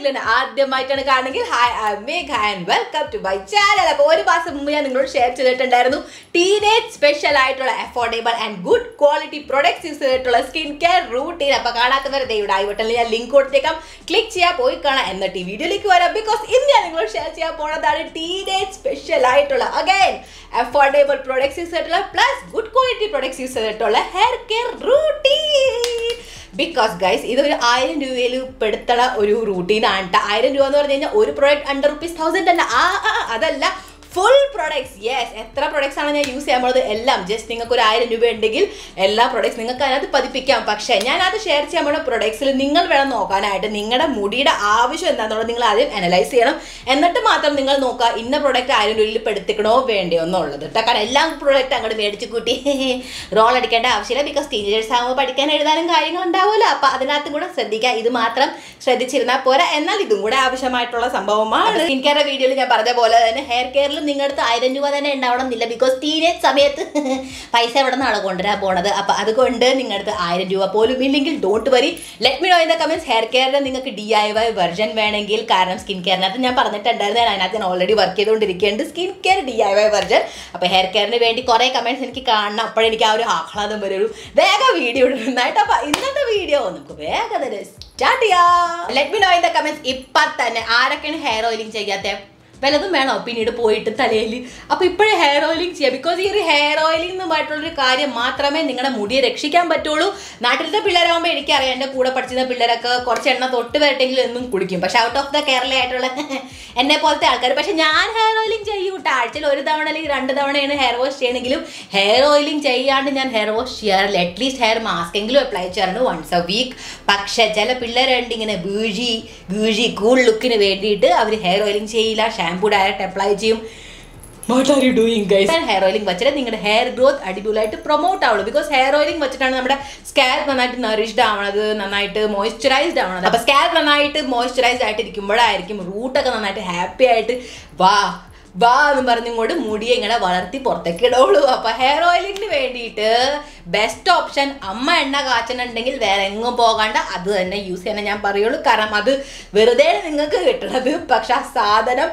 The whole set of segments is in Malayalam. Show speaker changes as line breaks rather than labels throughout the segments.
അല്ലെങ്കിൽ എന്നെ ആദ്യമായിട്ടാണ് കാണുമെങ്കിൽ hi I Megha and welcome to my channel അപ്പോൾ ഒരു മാസം മുമ്പ് ഞാൻ നിങ്ങളോട് ഷെയർ ചെയ്തിട്ടുണ്ടായിരുന്നു ടീനേജ് സ്പെഷ്യൽ ആയിട്ടുള്ള affordable and good quality products use ചെയ്തിട്ടുള്ള സ്കിൻ കെയർ റൂട്ടീൻ അപ്പോൾ കാണാത്തവർ ദൈവയുടെ ഐ ബട്ടണിൽ ഞാൻ ലിങ്ക് കൊടുത്തേക്കാം ക്ലിക്ക് ചെയ്യാൻ പോയി കാണാം എന്നിട്ട് ഈ വീഡിയോയിലേക്ക് വരാം ബിക്കോസ് ഇന്ന് ഞാൻ നിങ്ങളോട് ഷെയർ ചെയ്യാൻ പോണതാണ് ടീനേജ് സ്പെഷ്യൽ ആയിട്ടുള്ള അഗൈൻ അഫോർഡബിൾ പ്രൊഡക്ട്സ് യൂസ് ചെയ്തിട്ടുള്ള plus good quality products use ചെയ്തിട്ടുള്ള hair care routine because guys ഇതൊരു ആയിരം രൂപയിൽ പെടുത്തണ ഒരു റൂട്ടീനാണ് ട്ടോ. ആയിരം രൂപ എന്ന് പറഞ്ഞു കഴിഞ്ഞാൽ ഒരു പ്രോഡക്റ്റ് അണ്ടർ റുപ്പീസ് തൗസൻഡ് അല്ല ആ ആ, അതല്ല ഫുൾ പ്രൊഡക്ട്സ് യെസ് എത്ര പ്രൊഡക്ട്സ് ആണ് ഞാൻ യൂസ് ചെയ്യാൻ പോകുന്നത് എല്ലാം ജസ്റ്റ് നിങ്ങൾക്ക് ഒരു ആയിരം രൂപ ഉണ്ടെങ്കിൽ എല്ലാ പ്രൊഡക്ട്സ് നിങ്ങൾക്ക് അതിനകത്ത് പതിപ്പിക്കാം പക്ഷേ ഞാൻ അത് ഷെയർ ചെയ്യാൻ പോകുന്ന പ്രൊഡക്ട്സിൽ നിങ്ങൾ വേണം നോക്കാനായിട്ട് നിങ്ങളുടെ മുടിയുടെ ആവശ്യം എന്താണെന്നുള്ളത് നിങ്ങൾ ആദ്യം അനലൈസ് ചെയ്യണം എന്നിട്ട് മാത്രം നിങ്ങൾ നോക്കുക ഇന്ന പ്രൊഡക്റ്റ് ആയിരം രൂപയിൽ പെടുത്തിക്കണോ വേണ്ടയോ എന്നുള്ളത് കേട്ടോ കാരണം എല്ലാ പ്രൊഡക്റ്റ് അങ്ങോട്ട് മേടിച്ച് കൂട്ടി റോൾ അടിക്കേണ്ട ആവശ്യമില്ല ബിക്കോസ് ടീനേജേഴ്സ് ആകുമ്പോൾ പഠിക്കാൻ എഴുതാനും കാര്യങ്ങൾ ഉണ്ടാവുമല്ലോ അപ്പോൾ അതിനകത്ത് കൂടെ ശ്രദ്ധിക്കുക ഇത് മാത്രം ശ്രദ്ധിച്ചിരുന്നാൽ പോരാ എന്നാൽ ഇതും കൂടെ ആവശ്യമായിട്ടുള്ള സംഭവമാണ് സ്കിൻ കെയർ വീഡിയോയിൽ ഞാൻ പറഞ്ഞ പോലെ തന്നെ ഹെയർ കെയറിൽ നിങ്ങളുടെ അടുത്ത് ആയിരം രൂപ തന്നെ ഉണ്ടാവണം എന്നില്ല ബിക്കോസ് ടീനേജ് സമയത്ത് പൈസ എവിടെ നിന്നാണ് കൊണ്ടുവരാൻ പോണത് അപ്പോൾ അതുകൊണ്ട് നിങ്ങളുടെ അടുത്ത് ആയിരം രൂപ പോലും ഇല്ലെങ്കിൽ don't worry let me know in the comments hair കെയറിന് നിങ്ങൾക്ക് ഡി ഐ വൈ വെർഷൻ വേണമെങ്കിൽ കാരണം സ്കിൻ കെയറിനകത്ത് ഞാൻ പറഞ്ഞിട്ടുണ്ടായിരുന്നു ഞാൻ അതിനകത്ത് ഞാൻ ഓൾറെഡി വർക്ക് ചെയ്തുകൊണ്ടിരിക്കുന്നുണ്ട് skin care D I Y version അപ്പോൾ ഹെയർ കെയറിന് വേണ്ടി കുറേ കമൻറ്റ്സ് എനിക്ക് കാണണം അപ്പോഴെനിക്ക് ആ ഒരു ആഹ്ലാദം വരുള്ളൂ വേഗം വീഡിയോ ഇടുന്നതായിട്ട് അപ്പോൾ ഇന്നത്തെ വീഡിയോ നമുക്ക് വേഗം തന്നെ സ്റ്റാർട്ട് ചെയ്യാം let me know in the comments ഇപ്പം തന്നെ ആരൊക്കെയാണ് ഹെയർ ഓയിലിംഗ് ചെയ്യാത്തത് വല്ലതും വേണോ പിന്നീട് പോയിട്ട് തലയിൽ അപ്പോൾ ഇപ്പോഴേ ഹെയർ ഓയിലിംഗ് ചെയ്യുക ബിക്കോസ് ഈ ഒരു ഹെയർ ഓയിലിംഗ് എന്നുമായിട്ടുള്ളൊരു കാര്യം മാത്രമേ നിങ്ങളുടെ മുടിയെ രക്ഷിക്കാൻ പറ്റുള്ളൂ നാട്ടിലത്തെ പിള്ളേരാകുമ്പോൾ എനിക്കറിയാം എൻ്റെ കൂടെ പഠിച്ചിരുന്ന പിള്ളേരൊക്കെ കുറച്ച് എണ്ണ തൊട്ട് വരട്ടെങ്കിലും എന്നും കുടിക്കും പക്ഷെ ഔട്ട് ഓഫ് ദ കേരള ആയിട്ടുള്ള എന്നെ പോലത്തെ ആൾക്കാർ പക്ഷെ ഞാൻ ഹെയർ ഓയിലിംഗ് ചെയ്യും കേട്ടോ ആഴ്ചയിൽ ഒരു തവണ അല്ലെങ്കിൽ രണ്ട് തവണയാണ് ഹെയർ വാഷ് ചെയ്യണമെങ്കിലും ഹെയർ ഓയിലിംഗ് ചെയ്യാണ്ട് ഞാൻ ഹെയർ വാഷ് ചെയ്യാറില്ല അറ്റ്ലീസ്റ്റ് ഹെയർ മാസ്ക് എങ്കിലും അപ്ലൈ ചെയ്യാറുണ്ട് വൺസ് എ വീക്ക് പക്ഷെ ചില പിള്ളേരുണ്ട് ഇങ്ങനെ ബൂഴി ബൂഴി കൂൾ ലുക്കിന് വേണ്ടിയിട്ട് അവർ ഹെയർ ഓയിലിംഗ് ചെയ്യില്ല ഷാമ്പൂ ഡയറക്റ്റ് അപ്ലൈ ചെയ്യും what are you doing guys hair oiling വെച്ചിട്ട് നിങ്ങളുടെ ഹെയർ ഗ്രോത്ത് അടിപൊളിയായിട്ട് പ്രൊമോട്ട് ആവുള്ളൂ ബിക്കോസ് ഹെയർ ഓയിലിംഗ് വെച്ചിട്ടാണ് നമ്മുടെ സ്കാൽപ്പ് നന്നായിട്ട് നറിഷ്ഡ് ആവണത് നന്നായിട്ട് മോയ്സ്ചറൈസ്ഡ് ആവണത് അപ്പൊ സ്കാൽപ്പ് നന്നായിട്ട് മോയ്സ്ചറൈസ്ഡ് ആയിട്ട് ഇരിക്കുമ്പോഴായിരിക്കും റൂട്ടൊക്കെ നന്നായിട്ട് ഹാപ്പി ആയിട്ട് വാ വാ എന്ന് പറഞ്ഞുകൊണ്ട് മുടിയെ ഇങ്ങനെ വളർത്തി പുറത്തേക്ക് ഇടുള്ളൂ അപ്പൊ ഹെയർ ഓയിലിങ്ങിന് വേണ്ടിയിട്ട് ബെസ്റ്റ് ഓപ്ഷൻ അമ്മ എണ്ണ കാച്ചനുണ്ടെങ്കിൽ വേറെ എങ്ങും പോകാണ്ട് അത് തന്നെ യൂസ് ചെയ്യാൻ ഞാൻ പറയുള്ളൂ കാരണം അത് വെറുതെ നിങ്ങൾക്ക് കിട്ടുന്നത് പക്ഷെ ആ സാധനം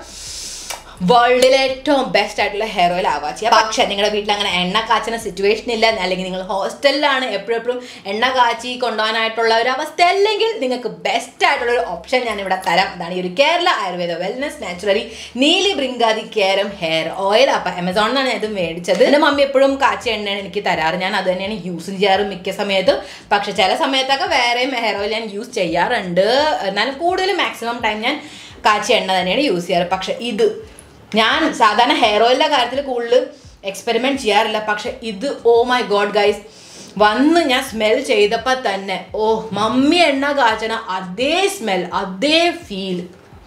വേൾഡിലെ ഏറ്റവും ബെസ്റ്റ് ആയിട്ടുള്ള ഹെയർ ഓയിൽ ആവാ ചെയ്യുക പക്ഷേ നിങ്ങളുടെ വീട്ടിൽ അങ്ങനെ എണ്ണ കാച്ചുന്ന സിറ്റുവേഷൻ ഇല്ല അല്ലെങ്കിൽ നിങ്ങൾ ഹോസ്റ്റലിലാണ് എപ്പോഴും എണ്ണ കാച്ചി കൊണ്ടുപോകാനായിട്ടുള്ള ഒരു അവസ്ഥ അല്ലെങ്കിൽ നിങ്ങൾക്ക് ബെസ്റ്റ് ആയിട്ടുള്ള ഒരു ഓപ്ഷൻ ഞാൻ ഇവിടെ തരാം അതാണ് ഈ ഒരു Kerala Ayurveda wellness naturally Neeli Bhringadi Keram hair oil അപ്പം ആമസോണിൽ നിന്നാണ് ഞാൻ ഇത് മേടിച്ചത് എൻ്റെ മമ്മി എപ്പോഴും കാച്ചിയ എണ്ണയാണ് എനിക്ക് തരാറ് ഞാൻ അത് തന്നെയാണ് യൂസ് ചെയ്യാറ് മിക്ക സമയത്തും പക്ഷെ ചില സമയത്തൊക്കെ വേറെയും ഹെയർ ഓയിൽ ഞാൻ യൂസ് ചെയ്യാറുണ്ട് എന്നാലും കൂടുതലും മാക്സിമം ടൈം ഞാൻ കാച്ചിയ എണ്ണ തന്നെയാണ് യൂസ് ചെയ്യാറ് പക്ഷെ ഇത് ഞാൻ സാധാരണ ഹെയർ ഓയിലിൻ്റെ കാര്യത്തിൽ കൂടുതൽ എക്സ്പെരിമെൻറ്റ് ചെയ്യാറില്ല പക്ഷെ ഇത് ഓ മൈ ഗോഡ് ഗൈസ് വന്ന് ഞാൻ സ്മെൽ ചെയ്തപ്പോൾ തന്നെ ഓ മമ്മി എണ്ണ കാച്ചണ അതേ സ്മെൽ അതേ ഫീൽ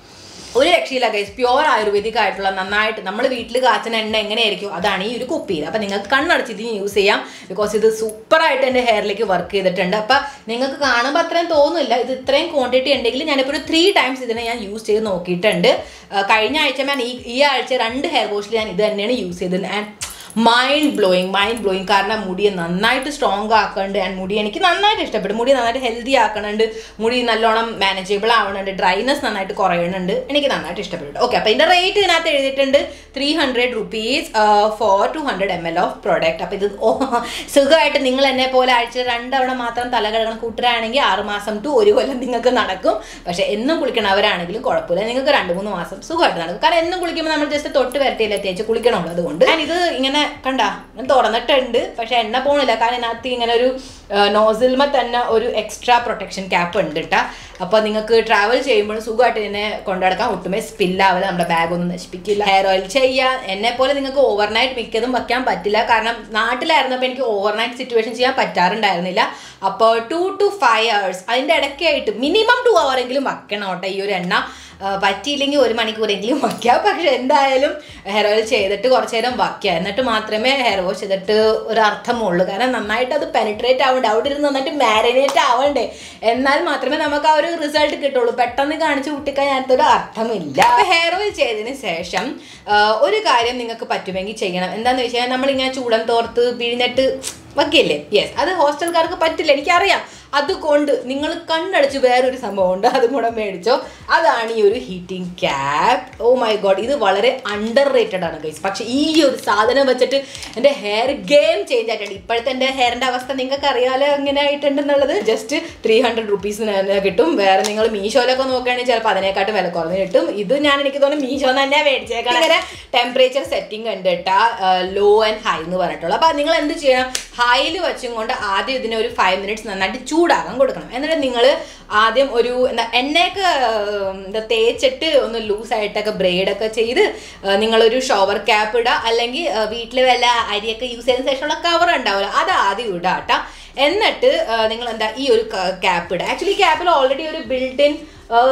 ഒരു രക്ഷയില്ല ഗൈസ് പ്യുവർ ആയുർവേദിക് ആയിട്ടുള്ള നന്നായിട്ട് നമ്മൾ വീട്ടിൽ കാച്ചന എണ്ണ എങ്ങനെയായിരിക്കും അതാണ് ഈ ഒരു കുപ്പിയിൽ അപ്പം നിങ്ങൾക്ക് കണ്ണടച്ച് ഇത് യൂസ് ചെയ്യാം ബിക്കോസ് ഇത് സൂപ്പറായിട്ട് എൻ്റെ ഹെയറിലേക്ക് വർക്ക് ചെയ്തിട്ടുണ്ട് അപ്പം നിങ്ങൾക്ക് കാണുമ്പോൾ അത്രയും തോന്നില്ല ഇത് ഇത്രയും ക്വാണ്ടിറ്റി ഉണ്ടെങ്കിൽ ഞാനിപ്പോൾ ഒരു ത്രീ ടൈംസ് ഇതിനെ ഞാൻ യൂസ് ചെയ്ത് നോക്കിയിട്ടുണ്ട് ആ, കഴിഞ്ഞ ആഴ്ച ഞാൻ ഈ ഈ ആഴ്ച രണ്ട് ഹെയർ വാഷിൽ ഞാൻ ഇത് തന്നെയാണ് യൂസ് ചെയ്തത് and mind blowing mind blowing കാരണം മുടിയെ നന്നായിട്ട് സ്ട്രോങ് ആക്കുന്നുണ്ട് ആൻഡ് മുടി എനിക്ക് നന്നായിട്ട് ഇഷ്ടപ്പെട്ടു മുടി നന്നായിട്ട് ഹെൽത്തി ആക്കണുണ്ട് മുടി നല്ലോണം മാനേജബിൾ ആവണുണ്ട് ഡ്രൈനെസ് നന്നായിട്ട് കുറയണുണ്ട് എനിക്ക് നന്നായിട്ട് ഇഷ്ടപ്പെട്ടു ഓക്കെ അപ്പോൾ ഇതിൻ്റെ റേറ്റ് ഇതിനകത്ത് എഴുതിയിട്ടുണ്ട് three hundred rupees for two hundred M L of product അപ്പോൾ ഇത് ഓ, സുഖമായിട്ട് നിങ്ങൾ എന്നെ പോലെ ആഴ്ച രണ്ടവണ മാത്രം തല കഴുകണം കൂട്ടരാണെങ്കിൽ ആറ് മാസം ടു ഒരു കൊല്ലം നിങ്ങൾക്ക് നടക്കും പക്ഷേ എന്നും കുളിക്കണവരാണെങ്കിലും കുഴപ്പമില്ല നിങ്ങൾക്ക് രണ്ട് മൂന്ന് മാസം സുഖമായിട്ട് നടക്കും കാരണം എന്നും കുളിക്കുമ്പോൾ നമ്മൾ ജസ്റ്റ് തൊട്ട് വരട്ടിയില്ല തേച്ച് കുളിക്കണമല്ലോ അതുകൊണ്ട് ഞാൻ ഇത് ഇങ്ങനെ കണ്ട ഞാൻ തുറന്നിട്ടുണ്ട് പക്ഷെ എണ്ണ പോണില്ല കാരണം ഇതിനകത്ത് ഇങ്ങനെ ഒരു നോസിൽമ തന്നെ ഒരു എക്സ്ട്രാ പ്രൊട്ടക്ഷൻ ക്യാപ്പ് ഉണ്ട് കേട്ടോ അപ്പോൾ നിങ്ങൾക്ക് ട്രാവൽ ചെയ്യുമ്പോൾ സുഖമായിട്ട് ഇതിനെ കൊണ്ടുനടക്കാൻ ഒട്ടുമേ സ്പില്ലാവില്ല നമ്മുടെ ബാഗ് ഒന്നും നശിപ്പിക്കില്ല ഹെയർ ഓയിൽ ചെയ്യാൻ എന്നെ പോലെ നിങ്ങൾക്ക് ഓവർനൈറ്റ് മിക്കതും വെക്കാൻ പറ്റില്ല കാരണം നാട്ടിലായിരുന്നപ്പോൾ എനിക്ക് ഓവർനൈറ്റ് സിറ്റുവേഷൻ ചെയ്യാൻ പറ്റാറുണ്ടായിരുന്നില്ല അപ്പോൾ ടു ടു ഫൈവ് അവേഴ്സ് അതിൻ്റെ ഇടയ്ക്കായിട്ട് മിനിമം ടു അവർ എങ്കിലും വെക്കണം കേട്ടോ ഈ ഒരു എണ്ണ ആ, പറ്റിയില്ലെങ്കിൽ ഒരു മണിക്കൂറെങ്കിലും വയ്ക്കാം പക്ഷെ എന്തായാലും ഹെയർ ഓയിൽ ചെയ്തിട്ട് കുറച്ച് നേരം വയ്ക്കുക എന്നിട്ട് മാത്രമേ ഹെയർ വാഷ് ചെയ്തിട്ട് ഒരു അർത്ഥമുള്ളൂ കാരണം നന്നായിട്ട് അത് പെനിട്രേറ്റ് ആവണ്ടേ അവിടെ ഇരുന്ന് നന്നായിട്ട് മാരിനേറ്റ് ആവണ്ടേ എന്നാൽ മാത്രമേ നമുക്ക് ആ ഒരു റിസൾട്ട് കിട്ടുള്ളൂ പെട്ടെന്ന് കാണിച്ച് കുട്ടിക്കഴിഞ്ഞാൽ ഒരു അർത്ഥമില്ല അപ്പൊ ഹെയർ ഓയിൽ ചെയ്തതിന് ശേഷം ആ, ഒരു കാര്യം നിങ്ങൾക്ക് പറ്റുമെങ്കിൽ ചെയ്യണം എന്താന്ന് വെച്ച് കഴിഞ്ഞാൽ നമ്മളിങ്ങനെ ചൂടൻ തോർത്ത് പിഴിഞ്ഞിട്ട് വയ്ക്കില്ലേ യെസ് അത് ഹോസ്റ്റൽക്കാർക്ക് പറ്റില്ല എനിക്കറിയാം അതുകൊണ്ട് നിങ്ങൾ കണ്ണടച്ച് വേറൊരു സംഭവം ഉണ്ട് അതും കൂടെ മേടിച്ചോ അതാണ് ഈ ഒരു heating cap oh my God ഇത് വളരെ അണ്ടർ റേറ്റഡ് ആണ് ഗൈസ് പക്ഷെ ഈ ഒരു സാധനം വെച്ചിട്ട് എൻ്റെ ഹെയർ ഗെയിം ചേഞ്ച് ആയിട്ടുണ്ട് ഇപ്പോഴത്തെ എൻ്റെ ഹെയറിൻ്റെ അവസ്ഥ നിങ്ങൾക്ക് അറിയാലോ എങ്ങനെ ആയിട്ടുണ്ടെന്നുള്ളത് ജസ്റ്റ് ത്രീ ഹൺഡ്രഡ് റുപ്പീസിന് തന്നെ കിട്ടും വേറെ നിങ്ങൾ മീഷോയിലൊക്കെ നോക്കുകയാണെങ്കിൽ ചിലപ്പോൾ അതിനെക്കാട്ടും വില കുറഞ്ഞ് കിട്ടും ഇത് ഞാൻ എനിക്ക് തോന്നുന്നു മീഷോ തന്നെ മേടിച്ചേക്കണം ഇങ്ങനെ ടെമ്പറേച്ചർ സെറ്റിംഗ് ഉണ്ട് കേട്ടാ ലോ ആൻഡ് ഹൈ എന്ന് പറഞ്ഞിട്ടുള്ളൂ അപ്പോൾ നിങ്ങൾ എന്ത് ചെയ്യണം ഹൈയിൽ വെച്ചും കൊണ്ട് ആദ്യം ഇതിനെ ഒരു ഫൈവ് മിനിറ്റ്സ് നന്നായിട്ട് ചൂടാകാൻ കൊടുക്കണം എന്നിട്ട് നിങ്ങൾ ആദ്യം ഒരു എന്താ എണ്ണയൊക്കെ ഉം, എന്താ തേച്ചിട്ട് ഒന്ന് ലൂസായിട്ടൊക്കെ ബ്രെയ്ഡൊക്കെ ചെയ്ത് ആ, നിങ്ങളൊരു ഷവർ ക്യാപ്പ് ഇടുക അല്ലെങ്കിൽ വീട്ടിൽ വല്ല അരിയൊക്കെ യൂസ് ചെയ്തതിന് ശേഷമുള്ള കവർ ഉണ്ടാവുമല്ലോ അത് ആദ്യം ഇടുക കേട്ടോ എന്നിട്ട് നിങ്ങൾ എന്താ ഈ ഒരു ക്യാപ്പ് ഇടുക ആക്ച്വലി ക്യാപ്പിൽ ഓൾറെഡി ഒരു ബിൽറ്റ് ഇൻ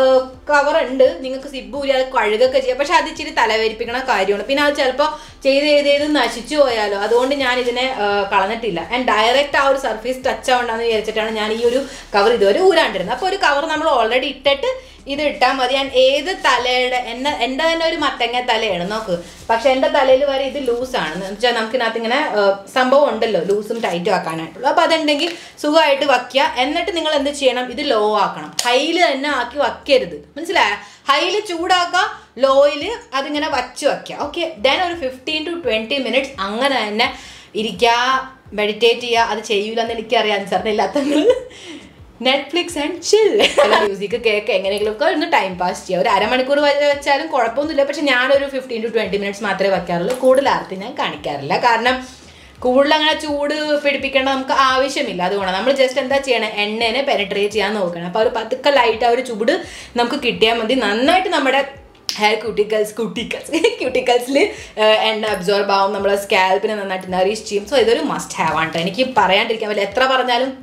കവർ ഉണ്ട് നിങ്ങൾക്ക് സിബ് ഊരി അത് കഴുകൊക്കെ ചെയ്യാം പക്ഷെ അത് ഇച്ചിരി തലവേരിപ്പിക്കണ കാര്യമാണ് പിന്നെ അത് ചിലപ്പോൾ ചെയ്ത് ചെയ്ത് ചെയ്ത് നശിച്ചു പോയാലോ അതുകൊണ്ട് ഞാൻ ഇതിനെ ആ, കളഞ്ഞിട്ടില്ല ആൻഡ് ഡയറക്റ്റ് ആ ഒരു സർഫേസ് ടച്ച് ആവണ്ടെന്ന് വിചാരിച്ചിട്ടാണ് ഞാൻ ഈ ഒരു കവർ ഇതുവരെ ഊരാണ്ടിരുന്നത് അപ്പോൾ ഒരു കവർ നമ്മൾ ഓൾറെഡി ഇട്ടിട്ട് ഇത് ഇട്ടാൽ മതി ഞാൻ ഏത് തലയുടെ എന്നെ എൻ്റെ തന്നെ ഒരു മത്തങ്ങ തലയാണ് നോക്ക് പക്ഷെ എൻ്റെ തലയിൽ വരെ ഇത് ലൂസാണ് എന്ന് വെച്ചാൽ നമുക്കിനകത്ത് ഇങ്ങനെ ആ, സംഭവം ഉണ്ടല്ലോ ലൂസും ടൈറ്റും ആക്കാനായിട്ടുള്ളൂ അപ്പോൾ അതുണ്ടെങ്കിൽ സുഖമായിട്ട് വയ്ക്കുക എന്നിട്ട് നിങ്ങൾ എന്ത് ചെയ്യണം ഇത് ലോ ആക്കണം ഹൈയിൽ തന്നെ ആക്കി വയ്ക്കരുത് മനസ്സിലായ ഹൈയിൽ ചൂടാക്കുക ലോയിൽ അതിങ്ങനെ വച്ച് വയ്ക്കുക ഓക്കെ ദെൻ ഒരു ഫിഫ്റ്റീൻ ടു ട്വൻറ്റി മിനിറ്റ്സ് അങ്ങനെ തന്നെ ഇരിക്കുക മെഡിറ്റേറ്റ് ചെയ്യുക അത് ചെയ്യൂലെന്ന് എനിക്കറിയാം സാറിനില്ലാത്തങ്ങൾ നെറ്റ്ഫ്ലിക്സ് ആൻഡ് ചിൽ മ്യൂസിക് കേക്ക് എങ്ങനെയെങ്കിലും ഒക്കെ ഒന്ന് ടൈം പാസ് ചെയ്യുക ഒരു അരമണിക്കൂർ വരെ വെച്ചാലും കുഴപ്പമൊന്നുമില്ല പക്ഷെ ഞാനൊരു ഫിഫ്റ്റീൻ ടു ട്വൻറ്റി മിനിറ്റ്സ് മാത്രമേ വെക്കാറുള്ളൂ കൂടുതൽ ആർത്തി ഞാൻ കാണിക്കാറില്ല കാരണം കൂടുതൽ അങ്ങനെ ചൂട് പിടിപ്പിക്കേണ്ട നമുക്ക് ആവശ്യമില്ല അതുകൊണ്ട് നമ്മൾ ജസ്റ്റ് എന്താ ചെയ്യണം എണ്ണേനെ പെനട്രേറ്റ് ചെയ്യാൻ നോക്കണം അപ്പോൾ ഒരു പതുക്കെ ലൈറ്റ് ആ ഒരു ചൂട് നമുക്ക് കിട്ടിയാൽ മതി നന്നായിട്ട് നമ്മുടെ ഹെയർ ക്യൂട്ടിക്കൽസ് ക്യൂട്ടിക്കൽസ് ക്യൂട്ടിക്കൽസിൽ എണ്ണ അബ്സോർബ് ആവും നമ്മളെ സ്കാൽപ്പിനെ നന്നായിട്ട് നറീഷ് ചെയ്യും സോ ഇതൊരു മസ്റ്റ് ഹാവ് ആണ് ട്ടോ. എനിക്ക് പറയാണ്ടിരിക്കാൻ പറ്റില്ല എത്ര പറഞ്ഞാലും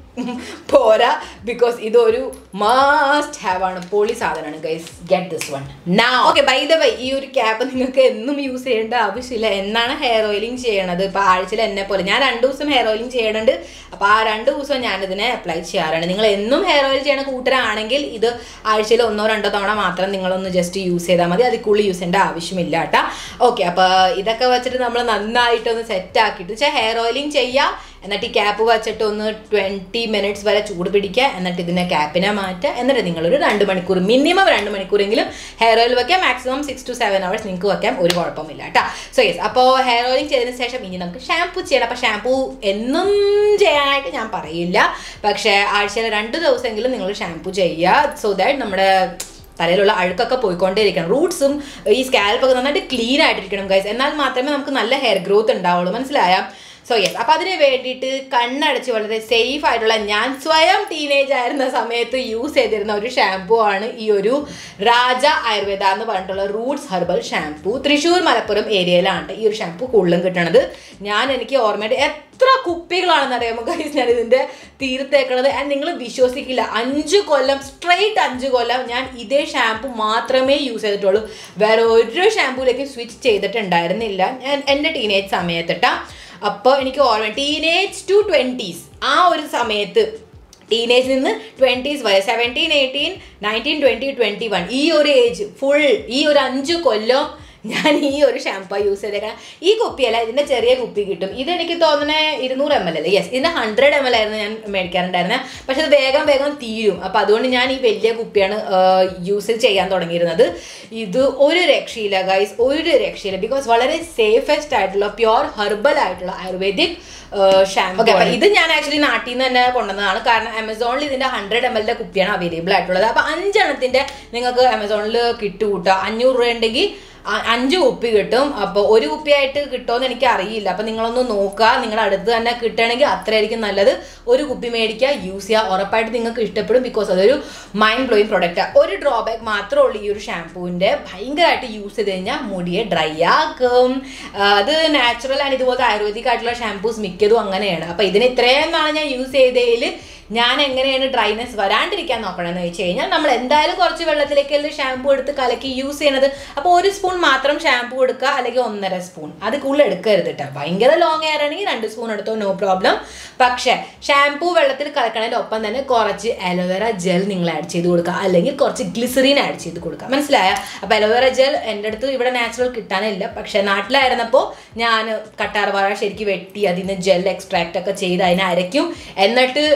പോരാ ബിക്കോസ് ഇതൊരു മസ്റ്റ് ഹാവ് ആണ് പൊളി സാധനമാണ് ഗൈസ് ഗെറ്റ് ദിസ് വൺ നാ ഓക്കെ ബൈ ദ വൈ ഈ ഒരു ക്യാപ്പ് നിങ്ങൾക്ക് എന്നും യൂസ് ചെയ്യേണ്ട ആവശ്യമില്ല എന്നാണ് ഹെയർ ഓയിലിംഗ് ചെയ്യണത് ഇപ്പോൾ ആഴ്ചയിൽ എന്നെ പോലെ ഞാൻ രണ്ട് ദിവസം ഹെയർ ഓയിലിംഗ് ചെയ്യണുണ്ട് അപ്പോൾ ആ രണ്ട് ദിവസം ഞാനിതിനെ അപ്ലൈ ചെയ്യാറാണ് നിങ്ങൾ എന്നും ഹെയർ ഓയിൽ ചെയ്യണ കൂട്ടരാണെങ്കിൽ ഇത് ആഴ്ചയിൽ ഒന്നോ രണ്ടോ തവണ മാത്രം നിങ്ങളൊന്ന് ജസ്റ്റ് യൂസ് ചെയ്താൽ മതി അതിൽ കൂടുതൽ യൂസ് ചെയ്യേണ്ട ആവശ്യമില്ല കേട്ടോ ഓക്കെ അപ്പോൾ ഇതൊക്കെ വെച്ചിട്ട് നമ്മൾ നന്നായിട്ടൊന്ന് സെറ്റ് ആക്കിയിട്ട് വെച്ചാൽ ഹെയർ ഓയിലിംഗ് ചെയ്യാം എന്നിട്ട് ഈ ക്യാപ്പ് വെച്ചിട്ട് ഒന്ന് ട്വൻറ്റി മിനിറ്റ്സ് വരെ ചൂട് പിടിക്കുക എന്നിട്ട് ഇതിനെ ക്യാപ്പിനെ മാറ്റുക എന്നിട്ട് നിങ്ങളൊരു രണ്ട് മണിക്കൂർ മിനിമം രണ്ട് മണിക്കൂറെങ്കിലും ഹെയർ ഓയിൽ വെക്കാം maximum six to seven hours നിങ്ങൾക്ക് വെക്കാം ഒരു കുഴപ്പമില്ല കേട്ടോ സോ യെസ് അപ്പോൾ ഹെയർ ഓയിലിംഗ് ചെയ്തതിന് ശേഷം ഇനി നമുക്ക് ഷാംപൂ ചെയ്യണം അപ്പോൾ ഷാംപൂ എന്നും ചെയ്യാനായിട്ട് ഞാൻ പറയില്ല പക്ഷേ ആഴ്ചയിൽ രണ്ട് ദിവസമെങ്കിലും നിങ്ങൾ ഷാംപൂ ചെയ്യുക സോ ദാറ്റ് നമ്മുടെ തലയിലുള്ള അഴുക്കൊക്കെ പോയിക്കൊണ്ടേയിരിക്കണം റൂട്ട്സും ഈ സ്കാൽപ്പൊക്കെ നന്നായിട്ട് ക്ലീൻ ആയിട്ടിരിക്കണം ഗൈസ് എന്നാൽ മാത്രമേ നമുക്ക് നല്ല ഹെയർ ഗ്രോത്ത് ഉണ്ടാവുള്ളൂ മനസ്സിലായ സോ യെസ് അപ്പം അതിന് വേണ്ടിയിട്ട് കണ്ണടച്ച് വളരെ സേഫ് ആയിട്ടുള്ള ഞാൻ സ്വയം ടീനേജ് ആയിരുന്ന സമയത്ത് യൂസ് ചെയ്തിരുന്ന ഒരു ഷാംപൂ ആണ് ഈ ഒരു രാജ ആയുർവേദ എന്ന് പറഞ്ഞിട്ടുള്ള roots herbal shampoo Thrissur Malappuram ഏരിയയിലാണ് ഈ ഒരു ഷാംപൂ കൂടുതലും കിട്ടണത് ഞാൻ എനിക്ക് ഓർമ്മയുണ്ട് എത്ര കുപ്പികളാണെന്ന് അറിയാമോ ഗൈസ് ഞാൻ ഇതിൻ്റെ തീർത്തേക്കണത് ആൻഡ് നിങ്ങൾ വിശ്വസിക്കില്ല അഞ്ച് കൊല്ലം സ്ട്രെയിറ്റ് അഞ്ച് കൊല്ലം ഞാൻ ഇതേ ഷാംപൂ മാത്രമേ യൂസ് ചെയ്തിട്ടുള്ളൂ വേറെ ഒരു ഷാംപൂയിലേക്ക് സ്വിച്ച് ചെയ്തിട്ടുണ്ടായിരുന്നില്ല ഞാൻ എൻ്റെ ടീനേജ് സമയത്തിട്ടാ അപ്പോൾ എനിക്ക് ഓർമ്മ ടീനേജ് ടു ട്വൻറ്റീസ് ആ ഒരു സമയത്ത് ടീനേജിൽ നിന്ന് ട്വൻറ്റീസ് വരെ seventeen eighteen nineteen twenty twenty one ഈ ഒരു ഏജ് ഫുൾ ഈ ഒരു അഞ്ച് കൊല്ലം ഞാൻ ഈ ഒരു ഷാമ്പൂ യൂസ് ചെയ്തേക്കാം ഈ കുപ്പിയല്ല ഇതിൻ്റെ ചെറിയ കുപ്പി കിട്ടും ഇതെനിക്ക് തോന്നണേ ഇരുന്നൂറ് എം എൽ അല്ലേ യെസ് ഇതിൻ്റെ ഹൺഡ്രഡ് എം എൽ ആയിരുന്നു ഞാൻ മേടിക്കാറുണ്ടായിരുന്നത് പക്ഷെ ഇത് വേഗം വേഗം തീരും അപ്പോൾ അതുകൊണ്ട് ഞാൻ ഈ വലിയ കുപ്പിയാണ് യൂസ് ചെയ്യാൻ തുടങ്ങിയിരുന്നത് ഇത് ഒരു രക്ഷയില്ല ഗൈസ് ഒരു രക്ഷയില്ല ബിക്കോസ് വളരെ സേഫസ്റ്റ് ആയിട്ടുള്ള പ്യുവർ ഹെർബൽ ആയിട്ടുള്ള ആയുർവേദിക് ഷാമ്പു ഓക്കെ ഇത് ഞാൻ ആക്ച്വലി നാട്ടിൽ നിന്ന് തന്നെ കൊണ്ടുവന്നതാണ് കാരണം ആമസോണിൽ ഇതിന്റെ ഹൺഡ്രഡ് എം എല്ലിന്റെ കുപ്പിയാണ് അവൈലബിൾ ആയിട്ടുള്ളത് അപ്പൊ അഞ്ചെണ്ണത്തിന്റെ നിങ്ങൾക്ക് ആമസോണിൽ കിട്ടുകൂട്ടോ അഞ്ഞൂറ് രൂപ ഉണ്ടെങ്കിൽ അ- അഞ്ച് കുപ്പി കിട്ടും അപ്പോൾ ഒരു കുപ്പിയായിട്ട് കിട്ടുമെന്ന് എനിക്ക് അറിയില്ല അപ്പോൾ നിങ്ങളൊന്ന് നോക്കുക നിങ്ങളുടെ അടുത്ത് തന്നെ കിട്ടുകയാണെങ്കിൽ അത്രയായിരിക്കും നല്ലത് ഒരു കുപ്പി മേടിക്കുക യൂസ് ചെയ്യുക ഉറപ്പായിട്ട് നിങ്ങൾക്ക് ഇഷ്ടപ്പെടും ബിക്കോസ് അതൊരു മൈൻഡ് ബ്ലോയിങ് പ്രൊഡക്റ്റാണ് ഒരു ഡ്രോബാക്ക് മാത്രമേ ഉള്ളൂ ഈ ഒരു ഷാമ്പൂവിൻ്റെ ഭയങ്കരമായിട്ട് യൂസ് ചെയ്ത് കഴിഞ്ഞാൽ മുടിയെ ഡ്രൈ ആക്കും ആ, അത് നാച്ചുറൽ ആണ് ഇതുപോലത്തെ ആയുർവേദിക് ആയിട്ടുള്ള ഷാമ്പൂസ് മിക്കതും അങ്ങനെയാണ് അപ്പോൾ ഇതിന് ഇത്രയും നാളെ ഞാൻ യൂസ് ചെയ്തതിൽ ഞാൻ എങ്ങനെയാണ് ഡ്രൈനെസ് വരാണ്ടിരിക്കാൻ നോക്കണമെന്ന് വെച്ച് കഴിഞ്ഞാൽ നമ്മൾ എന്തായാലും കുറച്ച് വെള്ളത്തിലേക്കല്ലേ ഷാമ്പൂ എടുത്ത് കലക്കി യൂസ് ചെയ്യണത് അപ്പോൾ ഒരു സ്പൂൺ മാത്രം ഷാമ്പൂ എടുക്കുക അല്ലെങ്കിൽ ഒന്നര സ്പൂൺ അത് കൂടുതൽ എടുക്കരുത് കേട്ടോ ഭയങ്കര ലോങ് ഹെയർ ആണെങ്കിൽ രണ്ട് സ്പൂൺ എടുത്തോ നോ പ്രോബ്ലം പക്ഷേ ഷാമ്പൂ വെള്ളത്തിൽ കലക്കണതിൻ്റെ ഒപ്പം തന്നെ കുറച്ച് അലോവേറ ജെൽ നിങ്ങൾ ആഡ് ചെയ്ത് കൊടുക്കുക അല്ലെങ്കിൽ കുറച്ച് ഗ്ലിസറിൻ ആഡ് ചെയ്ത് കൊടുക്കുക മനസ്സിലായ അപ്പോൾ അലോവേറ ജെൽ എൻ്റെ അടുത്ത് ഇവിടെ നാച്ചുറൽ കിട്ടാനില്ല പക്ഷേ നാട്ടിലായിരുന്നപ്പോൾ ഞാൻ കട്ടാർവാഴ ശരിക്കും വെട്ടി അതിൽ നിന്ന് ജെൽ എക്സ്ട്രാക്റ്റ് ഒക്കെ ചെയ്ത് അതിനെ അരയ്ക്കും എന്നിട്ട് ഷാ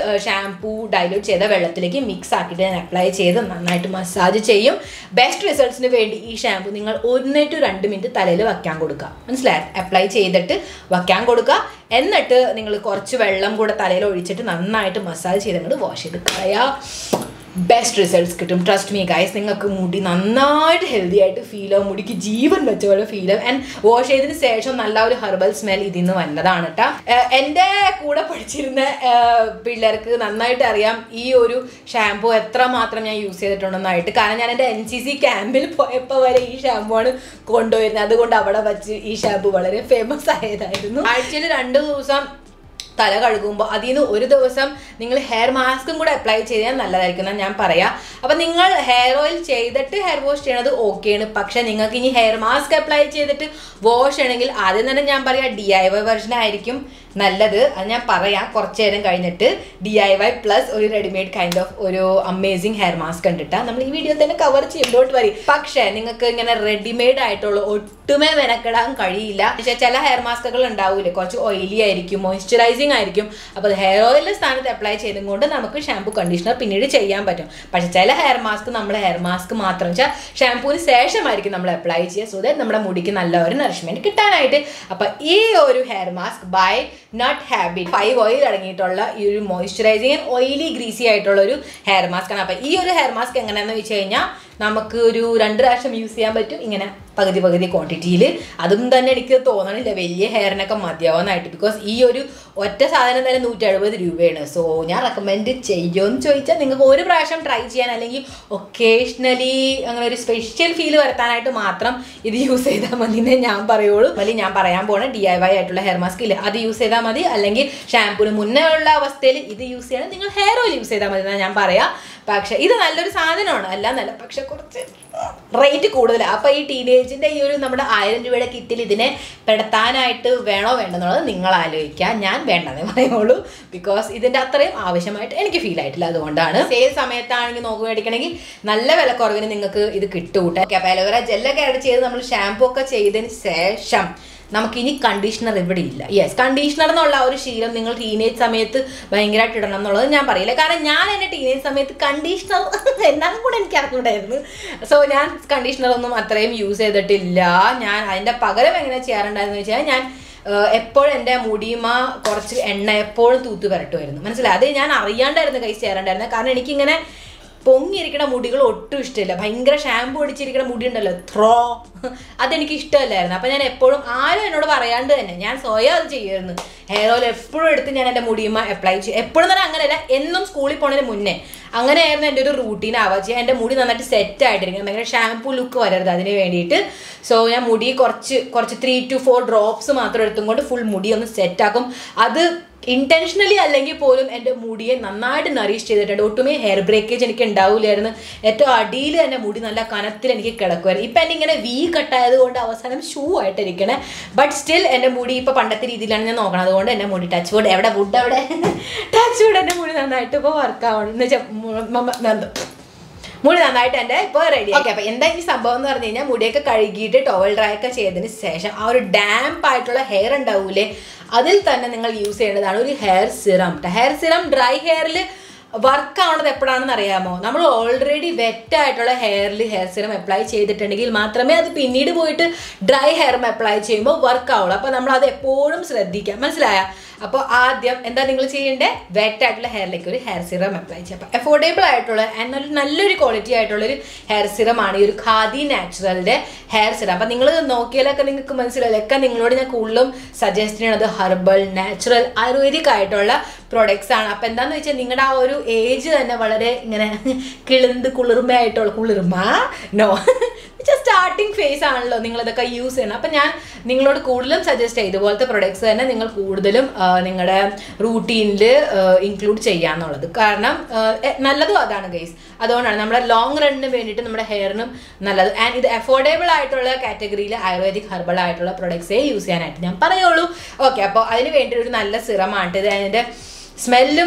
ഷാംപൂ ഡൈലൂട്ട് ചെയ്ത വെള്ളത്തിലേക്ക് മിക്സ് ആക്കിയിട്ട് ഞാൻ അപ്ലൈ ചെയ്ത് നന്നായിട്ട് മസാജ് ചെയ്യും ബെസ്റ്റ് റിസൾട്ട്സിന് വേണ്ടി ഈ ഷാംപൂ നിങ്ങൾ ഒന്ന് ടു രണ്ട് മിനിറ്റ് തലയിൽ വയ്ക്കാൻ കൊടുക്കുക മനസ്സിലായി അപ്ലൈ ചെയ്തിട്ട് വയ്ക്കാൻ കൊടുക്കുക എന്നിട്ട് നിങ്ങൾ കുറച്ച് വെള്ളം കൂടെ തലയിൽ ഒഴിച്ചിട്ട് നന്നായിട്ട് മസാജ് ചെയ്തിട്ട് വാഷ് ചെയ്ത് കളയുക ബെസ്റ്റ് റിസൾട്ട്സ് കിട്ടും ട്രസ്റ്റ് മീ ഗൈസ് നിങ്ങൾക്ക് മുടി നന്നായിട്ട് ഹെൽത്തി ആയിട്ട് ഫീൽ ആവും മുടിക്ക് ജീവൻ വെച്ച പോലെ ഫീൽ ആവും ആൻഡ് വാഷ് ചെയ്തതിന് ശേഷം നല്ല ഒരു ഹെർബൽ സ്മെൽ ഇതിൽ നിന്ന് വന്നതാണ് കേട്ടോ എൻ്റെ കൂടെ പഠിച്ചിരുന്ന ഏഹ്, പിള്ളേർക്ക് നന്നായിട്ട് അറിയാം ഈ ഒരു ഷാമ്പു എത്ര മാത്രം ഞാൻ യൂസ് ചെയ്തിട്ടുണ്ടെന്നായിട്ട് കാരണം ഞാൻ എൻ്റെ എൻ സി സി ക്യാമ്പിൽ പോയപ്പോൾ വരെ ഈ ഷാമ്പു ആണ് കൊണ്ടുവരുന്നത് അതുകൊണ്ട് അവിടെ വച്ച് ഈ ഷാമ്പു വളരെ ഫേമസ് ആയതായിരുന്നു ആഴ്ചയിൽ രണ്ട് ദിവസം തല കഴുകുമ്പോൾ അതിൽ നിന്ന് ഒരു ദിവസം നിങ്ങൾ ഹെയർ മാസ്കും കൂടെ അപ്ലൈ ചെയ്താൽ നല്ലതായിരിക്കും എന്നാണ് ഞാൻ പറയാം അപ്പം നിങ്ങൾ ഹെയർ ഓയിൽ ചെയ്തിട്ട് ഹെയർ വാഷ് ചെയ്യണത് ഓക്കെയാണ് പക്ഷെ നിങ്ങൾക്ക് ഇനി ഹെയർ മാസ്ക് അപ്ലൈ ചെയ്തിട്ട് വാഷ് ചെയ്യണമെങ്കിൽ ആദ്യം തന്നെ ഞാൻ പറയാം ഡി ഐ വൈ വെർഷൻ ആയിരിക്കും നല്ലത് അത് ഞാൻ പറയാം കുറച്ച് നേരം കഴിഞ്ഞിട്ട് ഡി ഐ വൈ പ്ലസ് ഒരു റെഡിമെയ്ഡ് കൈൻഡ് ഓഫ് ഒരു അമേസിങ് ഹെയർ മാസ്ക് കണ്ടിട്ടാ നമ്മൾ ഈ വീഡിയോ തന്നെ കവർ ചെയ്യുമ്പോട്ട് വരും പക്ഷേ നിങ്ങൾക്ക് ഇങ്ങനെ റെഡിമെയ്ഡ് ആയിട്ടുള്ള ഒട്ടുമേ മെനക്കെടാൻ കഴിയില്ല പക്ഷേ ചില ഹെയർ മാസ്കുകൾ ഉണ്ടാവില്ലേ കുറച്ച് ഓയിലി ആയിരിക്കും മോയ്സ്ചറൈസിങ് ആയിരിക്കും അപ്പോൾ അത് ഹെയർ ഓയിലിന്റെ സ്ഥാനത്ത് അപ്ലൈ ചെയ്തും കൊണ്ട് നമുക്ക് ഷാമ്പു കണ്ടീഷണർ പിന്നീട് ചെയ്യാൻ പറ്റും പക്ഷെ ചില ഹെയർ മാസ്ക് നമ്മൾ ഹെയർ മാസ്ക് മാത്രം വെച്ചാൽ ഷാമ്പൂവിന് ശേഷമായിരിക്കും നമ്മൾ അപ്ലൈ ചെയ്യുക സോ ദാറ്റ് നമ്മുടെ മുടിക്ക് നല്ല ഒരു നറിഷ്മെന്റ് കിട്ടാനായിട്ട് അപ്പൊ ഈ ഒരു hair mask by Nat Habit five oil അടങ്ങിയിട്ടുള്ള ഈ ഒരു മോയ്സ്ചറൈസിങ് ആൻഡ് ഓയിലി ഗ്രീസി ആയിട്ടുള്ള ഒരു ഹെയർ മാസ്ക് ആണ് അപ്പൊ ഈ ഒരു ഹെയർ മാസ്ക് എങ്ങനെയാണെന്ന് വെച്ച് കഴിഞ്ഞാൽ നമുക്ക് ഒരു രണ്ട് പ്രാവശ്യം യൂസ് ചെയ്യാൻ പറ്റും ഇങ്ങനെ പകുതി പകുതി ക്വാണ്ടിറ്റിയിൽ അതും തന്നെ എനിക്ക് തോന്നണില്ല വലിയ ഹെയറിനൊക്കെ മതിയാവുന്നതായിട്ട് ബിക്കോസ് ഈ ഒരു ഒറ്റ സാധനം തന്നെ നൂറ്റി എഴുപത് രൂപയാണ് സോ ഞാൻ റെക്കമെൻഡ് ചെയ്യുമെന്ന് ചോദിച്ചാൽ നിങ്ങൾക്ക് ഒരു പ്രാവശ്യം ട്രൈ ചെയ്യാൻ അല്ലെങ്കിൽ ഒക്കേഷണലി അങ്ങനെ ഒരു സ്പെഷ്യൽ ഫീൽ വരുത്താനായിട്ട് മാത്രം ഇത് യൂസ് ചെയ്താൽ മതി എന്നേ ഞാൻ പറയുള്ളൂ അല്ലെങ്കിൽ ഞാൻ പറയാൻ പോണ ഡി ഐ വൈ ആയിട്ടുള്ള ഹെയർ മാസ്ക് ഇല്ല അത് യൂസ് ചെയ്താൽ മതി അല്ലെങ്കിൽ ഷാമ്പൂന് മുന്നേ ഉള്ള അവസ്ഥയിൽ ഇത് യൂസ് ചെയ്യണം നിങ്ങൾ ഹെയർ ഓയിൽ യൂസ് ചെയ്താൽ മതി എന്നാണ് ഞാൻ പറയാം പക്ഷെ ഇത് നല്ലൊരു സാധനമാണ് അല്ല നല്ല പക്ഷെ കുറച്ച് റേറ്റ് കൂടുതലാണ് അപ്പൊ ഈ ടീനേജിന്റെ ഈ ഒരു നമ്മുടെ ആയിരം രൂപയുടെ കിറ്റിൽ ഇതിനെ പെടുത്താനായിട്ട് വേണോ വേണ്ടെന്നുള്ളത് നിങ്ങൾ ആലോചിക്കുക ഞാൻ വേണ്ടെന്നേ പറയുള്ളൂ ബിക്കോസ് ഇതിന്റെ അത്രയും ആവശ്യമായിട്ട് എനിക്ക് ഫീൽ ആയിട്ടില്ല അതുകൊണ്ടാണ് സെയിൽ സമയത്താണെങ്കിൽ നോക്കി മേടിക്കണമെങ്കിൽ നല്ല വിലക്കുറവിന് നിങ്ങൾക്ക് ഇത് കിട്ടൂട്ടെ അപ്പൊ അലോവേറ ജെല്ലൊക്കെ ആഡ് ചെയ്ത് നമ്മൾ ഷാമ്പൂ ഒക്കെ ചെയ്തതിന് ശേഷം നമുക്കിനി കണ്ടീഷണർ ഇവിടെ ഇല്ല യെസ് കണ്ടീഷണർ എന്നുള്ള ആ ഒരു ശീലം നിങ്ങൾ ടീനേജ് സമയത്ത് ഭയങ്കരമായിട്ട് ഇടണം എന്നുള്ളത് ഞാൻ പറയില്ല കാരണം ഞാൻ എൻ്റെ ടീനേജ് സമയത്ത് കണ്ടീഷണർ എന്നാലും കൂടെ എനിക്ക് അറിഞ്ഞൂടായിരുന്നു സോ ഞാൻ കണ്ടീഷണർ ഒന്നും അത്രയും യൂസ് ചെയ്തിട്ടില്ല ഞാൻ അതിൻ്റെ പകരം എങ്ങനെ ചെയ്യാറുണ്ടായിരുന്നു വെച്ചാൽ ഞാൻ എപ്പോഴും എൻ്റെ മുടിയുമ കുറച്ച് എണ്ണ എപ്പോഴും തൂത്ത് വരട്ടുമായിരുന്നു മനസ്സിലായി അത് ഞാൻ അറിയാണ്ടായിരുന്നു കൈ ചെയ്യാറുണ്ടായിരുന്നത് കാരണം എനിക്കിങ്ങനെ പൊങ്ങിയിരിക്കുന്ന മുടികൾ ഒട്ടും ഇഷ്ടമില്ല ഭയങ്കര ഷാമ്പു അടിച്ചിരിക്കുന്ന മുടി ഉണ്ടല്ലോ ത്രോ അതെനിക്ക് ഇഷ്ടമല്ലായിരുന്നു അപ്പം ഞാൻ എപ്പോഴും ആരും എന്നോട് പറയാണ്ട് തന്നെ ഞാൻ സ്വയം അത് ചെയ്യുമായിരുന്നു ഹെയർ ഓയിൽ എപ്പോഴും എടുത്ത് ഞാൻ എൻ്റെ മുടിയുമ അപ്ലൈ ചെയ്യും എപ്പോഴും തന്നെ അങ്ങനെയല്ല എന്നും സ്കൂളിൽ പോണതിന് മുന്നേ അങ്ങനെയായിരുന്നു എൻ്റെ ഒരു റൂട്ടീൻ ആവുക ചെയ്യാൻ എൻ്റെ മുടി നന്നായിട്ട് സെറ്റ് ആയിട്ടിരിക്കണം ഭയങ്കര ഷാമ്പു ലുക്ക് വരരുത് അതിന് വേണ്ടിയിട്ട് സോ ഞാൻ മുടി കുറച്ച് കുറച്ച് ത്രീ ടു ഫോർ ഡ്രോപ്സ് മാത്രം എടുത്തും കൊണ്ട് ഫുൾ മുടി ഒന്ന് സെറ്റ് ആക്കും അത് ഇന്റൻഷനലി അല്ലെങ്കിൽ പോലും എൻ്റെ മുടിയെ നന്നായിട്ട് നറീഷ് ചെയ്തിട്ടുണ്ട് ഒട്ടുമേ ഹെയർ ബ്രേക്കേജ് എനിക്ക് ഉണ്ടാവില്ലായിരുന്നു ഏറ്റവും അടിയിൽ തന്നെ മുടി നല്ല കനത്തിൽ എനിക്ക് കിടക്കുമായിരുന്നു ഇപ്പം എൻ്റെ ഇങ്ങനെ വി കട്ടായത് കൊണ്ട് അവസാനം ഷൂ ആയിട്ടിരിക്കണേ ബട്ട് സ്റ്റിൽ എൻ്റെ മുടി ഇപ്പോൾ പണ്ടത്തെ രീതിയിലാണ് ഞാൻ നോക്കണം അതുകൊണ്ട് എൻ്റെ മുടി ടച്ച് വുഡ് എവിടെ വുഡ് എവിടെ ടച്ച് വുഡ് എൻ്റെ മുടി നന്നായിട്ട് ഇപ്പോൾ വർക്ക് ആവണം എന്ന് വെച്ചാൽ മുടി നന്നായിട്ട് എൻ്റെ ഇപ്പോൾ റെഡി ഓക്കെ അപ്പോൾ എന്താ ഈ സംഭവം എന്ന് പറഞ്ഞു കഴിഞ്ഞാൽ മുടിയൊക്കെ കഴുകിയിട്ട് ടോവൽ ഡ്രൈ ഒക്കെ ചെയ്തതിന് ശേഷം ആ ഒരു ഡാംപ് ആയിട്ടുള്ള ഹെയർ ഉണ്ടാവൂലേ അതിൽ തന്നെ നിങ്ങൾ യൂസ് ചെയ്യേണ്ടതാണ് ഒരു hair serum hair serum dry ഹെയറിൽ വർക്ക് ആവണത് എപ്പോഴാണെന്ന് അറിയാമോ നമ്മൾ ഓൾറെഡി വെറ്റ് ആയിട്ടുള്ള ഹെയറിൽ ഹെയർ സിറം അപ്ലൈ ചെയ്തിട്ടുണ്ടെങ്കിൽ മാത്രമേ അത് പിന്നീട് പോയിട്ട് ഡ്രൈ ഹെയറും അപ്ലൈ ചെയ്യുമ്പോൾ വർക്ക് ആവുള്ളൂ അപ്പോൾ നമ്മൾ അത് എപ്പോഴും ശ്രദ്ധിക്കാം മനസ്സിലായ അപ്പോൾ ആദ്യം എന്താ നിങ്ങൾ ചെയ്യേണ്ടത് വെറ്റ് ആയിട്ടുള്ള ഹെയറിലേക്ക് ഒരു ഹെയർ സിറം അപ്ലൈ ചെയ്യുക അപ്പോൾ അഫോർഡബിൾ ആയിട്ടുള്ള and ഒരു നല്ലൊരു ക്വാളിറ്റി ആയിട്ടുള്ള ഒരു ഹെയർ സിറമാണ് ഈ ഒരു ഖാദി നാച്ചുറലിന്റെ ഹെയർ സിറം അപ്പം നിങ്ങൾ നോക്കിയാലൊക്കെ നിങ്ങൾക്ക് മനസ്സിലാവില്ല ഒക്കെ നിങ്ങളോട് ഞാൻ കൂടുതലും സജസ്റ്റ് ചെയ്യണത് ഹെർബൽ നാച്ചുറൽ ആയുർവേദിക് ആയിട്ടുള്ള പ്രൊഡക്ട്സ് ആണ് അപ്പം എന്താണെന്ന് വെച്ചാൽ നിങ്ങളുടെ ആ ഒരു ഏജ് തന്നെ വളരെ ഇങ്ങനെ കിളിന്ത് കുളിർമയായിട്ടുള്ള കുളിർമ നോ സ്റ്റാർട്ടിങ് ഫേസ് ആണല്ലോ നിങ്ങൾ ഇതൊക്കെ യൂസ് ചെയ്യണം അപ്പം ഞാൻ നിങ്ങളോട് കൂടുതലും സജസ്റ്റ് ചെയ്യും ഇതുപോലത്തെ പ്രൊഡക്ട്സ് തന്നെ നിങ്ങൾ കൂടുതലും ആ, നിങ്ങളുടെ റൂട്ടീനിൽ ഇൻക്ലൂഡ് ചെയ്യാന്നുള്ളത് കാരണം ആ, എ- നല്ലതും അതാണ് ഗൈസ് അതുകൊണ്ടാണ് നമ്മുടെ ലോങ് റണ്ണിന് വേണ്ടിയിട്ട് നമ്മുടെ ഹെയറിനും നല്ലത് ആൻഡ് ഇത് അഫോർഡബിൾ ആയിട്ടുള്ള കാറ്റഗറിയിൽ ആയുർവേദിക് ഹെർബൽ ആയിട്ടുള്ള പ്രൊഡക്ട്സേ യൂസ് ചെയ്യാനായിട്ട് ഞാൻ പറയുള്ളൂ ഓക്കെ അപ്പോൾ അതിന് വേണ്ടി ഒരു നല്ല സിറമാണ് ഇത് അതിൻ്റെ സ്മെല്ലും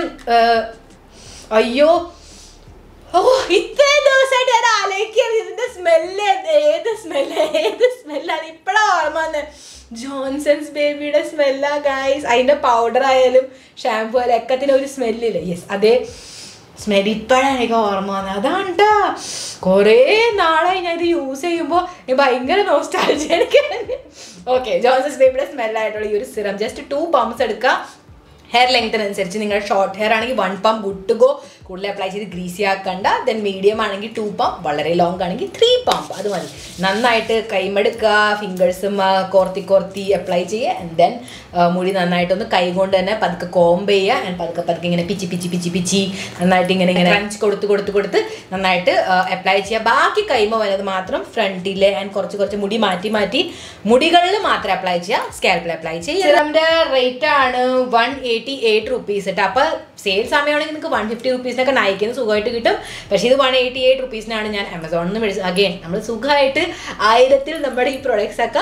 അയ്യോ ഓ ഇത്രയും ദിവസമായിട്ട് ഞാൻ ആലോചിക്കുകയാണ് ഇതിന്റെ സ്മെല്ല് ഏത് സ്മെല്ല് ഏത് സ്മെല്ലാണ് ഇപ്പഴാ ഓർമ്മ വന്നത് ജോൺസൺസ് ബേബിയുടെ സ്മെല്ലാ ഗൈസ് അതിന്റെ പൗഡർ ആയാലും ഷാമ്പു ആയാലും എക്കത്തിന് ഒരു സ്മെല്ലില്ല യെസ് അതേ സ്മെൽ ഇപ്പോഴാണ് എനിക്ക് ഓർമ്മ വന്നത് അതാണ് ട്ടോ. കുറേ നാളായി ഞാൻ ഇത് യൂസ് ചെയ്യുമ്പോൾ ഭയങ്കര നോസ്റ്റാൾജി എനിക്ക് ഓക്കെ ജോൺസൺസ് ബേബിയുടെ സ്മെല്ലായിട്ടുള്ള ഈ ഒരു സിറം ജസ്റ്റ് ടു പമ്പ്സ് എടുക്കുക ഹെയർ ലെങ്തിനനുസരിച്ച് നിങ്ങൾ ഷോർട്ട് ഹെയർ ആണെങ്കിൽ one pump good to go കൂടുതൽ അപ്ലൈ ചെയ്ത് ഗ്രീസി ആക്കണ്ട ദെൻ മീഡിയം ആണെങ്കിൽ ടു പമ്പ് വളരെ ലോങ് ആണെങ്കിൽ ത്രീ പമ്പ് അത് മതി നന്നായിട്ട് കൈമെടുക്കുക ഫിംഗേഴ്സും കോർത്തി കോർത്തി അപ്ലൈ ചെയ്യുക ആൻഡ് ദെൻ മുടി നന്നായിട്ടൊന്ന് കൈ കൊണ്ട് തന്നെ പതുക്കെ കോംബ് ചെയ്യുക ആൻഡ് പതുക്കെ പതുക്കെ ഇങ്ങനെ പിച്ചി പിച്ചി പിച്ചി പിച്ചി നന്നായിട്ട് ഇങ്ങനെ ഇങ്ങനെ ക്രഞ്ച് കൊടുത്ത് കൊടുത്ത് കൊടുത്ത് നന്നായിട്ട് അപ്ലൈ ചെയ്യുക ബാക്കി കൈമ വന്നത് മാത്രം ഫ്രണ്ടിലെ ആൻഡ് കുറച്ച് കുറച്ച് മുടി മാറ്റി മാറ്റി മുടികളിൽ മാത്രം അപ്ലൈ ചെയ്യുക സ്കാൽപ്പിൽ അപ്ലൈ ചെയ്യുക സിറമിന്റെ റേറ്റ് ആണ് വൺ എയ്റ്റി എയ്റ്റ് റുപ്പീസ് കേട്ടോ അപ്പോൾ സെയിൽ സമയമാണെങ്കിൽ നിങ്ങൾക്ക് വൺ ഫിഫ്റ്റി റുപ്പീസിനൊക്കെ നയിക്കുന്നത് സുഖമായിട്ട് കിട്ടും പക്ഷേ ഇത് വൺ എയ്റ്റി എയ്റ്റ് റുപ്പീസിനാണ് ഞാൻ ആമസോണിൽ നിന്ന് മേടിച്ചത് അഗെയിൻ നമ്മൾ സുഖമായിട്ട് ആയിരത്തിൽ നമ്മുടെ ഈ പ്രൊഡക്ട്സ് ഒക്കെ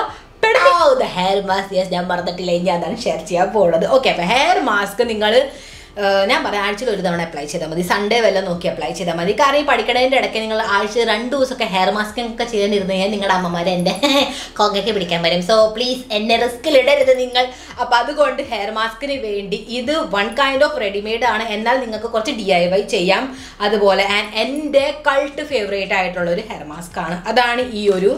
ഹെയർ മാസ്ക് യെസ് ഞാൻ മറന്നിട്ടില്ല ഇനി അതാണ് ഷെയർ ചെയ്യാൻ പോകുന്നത് ഓക്കെ അപ്പോൾ ഹെയർ മാസ്ക് നിങ്ങൾ ഞാൻ പറയാം ആഴ്ചയിൽ ഒരു തവണ അപ്ലൈ ചെയ്താൽ മതി സൺഡേ വല്ലതും നോക്കി അപ്ലൈ ചെയ്താൽ മതി കാരണം ഈ പഠിക്കണതിൻ്റെ ഇടയ്ക്ക് നിങ്ങൾ ആഴ്ച രണ്ട് ദിവസമൊക്കെ ഹെയർ മാസ്ക് ഒക്കെ ചെയ്യാനിരുന്നു കഴിഞ്ഞാൽ നിങ്ങളുടെ അമ്മമാർ എൻ്റെ കൊങ്ങയ്ക്ക് പിടിക്കാൻ വരും സോ പ്ലീസ് എന്നെ റിസ്കിൽ ഇടരുത് നിങ്ങൾ അപ്പോൾ അതുകൊണ്ട് ഹെയർ മാസ്കിന് വേണ്ടി ഇത് വൺ കൈൻഡ് ഓഫ് റെഡിമെയ്ഡ് ആണ് എന്നാൽ നിങ്ങൾക്ക് കുറച്ച് ഡി ഐ വൈ ചെയ്യാം അതുപോലെ ആൻഡ് എൻ്റെ കൾട്ട് ഫേവറേറ്റ് ആയിട്ടുള്ള ഒരു ഹെയർ മാസ്ക് ആണ് അതാണ് ഈ ഒരു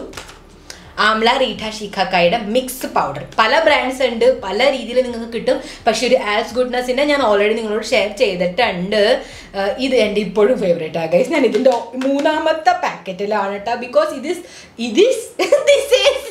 ആംല റീഠ ഷിഖക്കായുടെ മിക്സ് പൗഡർ പല ബ്രാൻഡ്സ് ഉണ്ട് പല രീതിയിൽ നിങ്ങൾക്ക് കിട്ടും പക്ഷെ ഒരു ആസ് ഗുഡ്നെസ്സിൻ്റെ ഞാൻ ഓൾറെഡി നിങ്ങളോട് ഷെയർ ചെയ്തിട്ടുണ്ട് ആഹ് ഇത് എൻ്റെ ഇപ്പോഴും ഫേവറേറ്റ് ആ ഗൈസ് ഞാൻ ഇതിൻ്റെ മൂന്നാമത്തെ പാക്കറ്റിലാണ് കേട്ടോ ബിക്കോസ് ഇത് ഇത് this is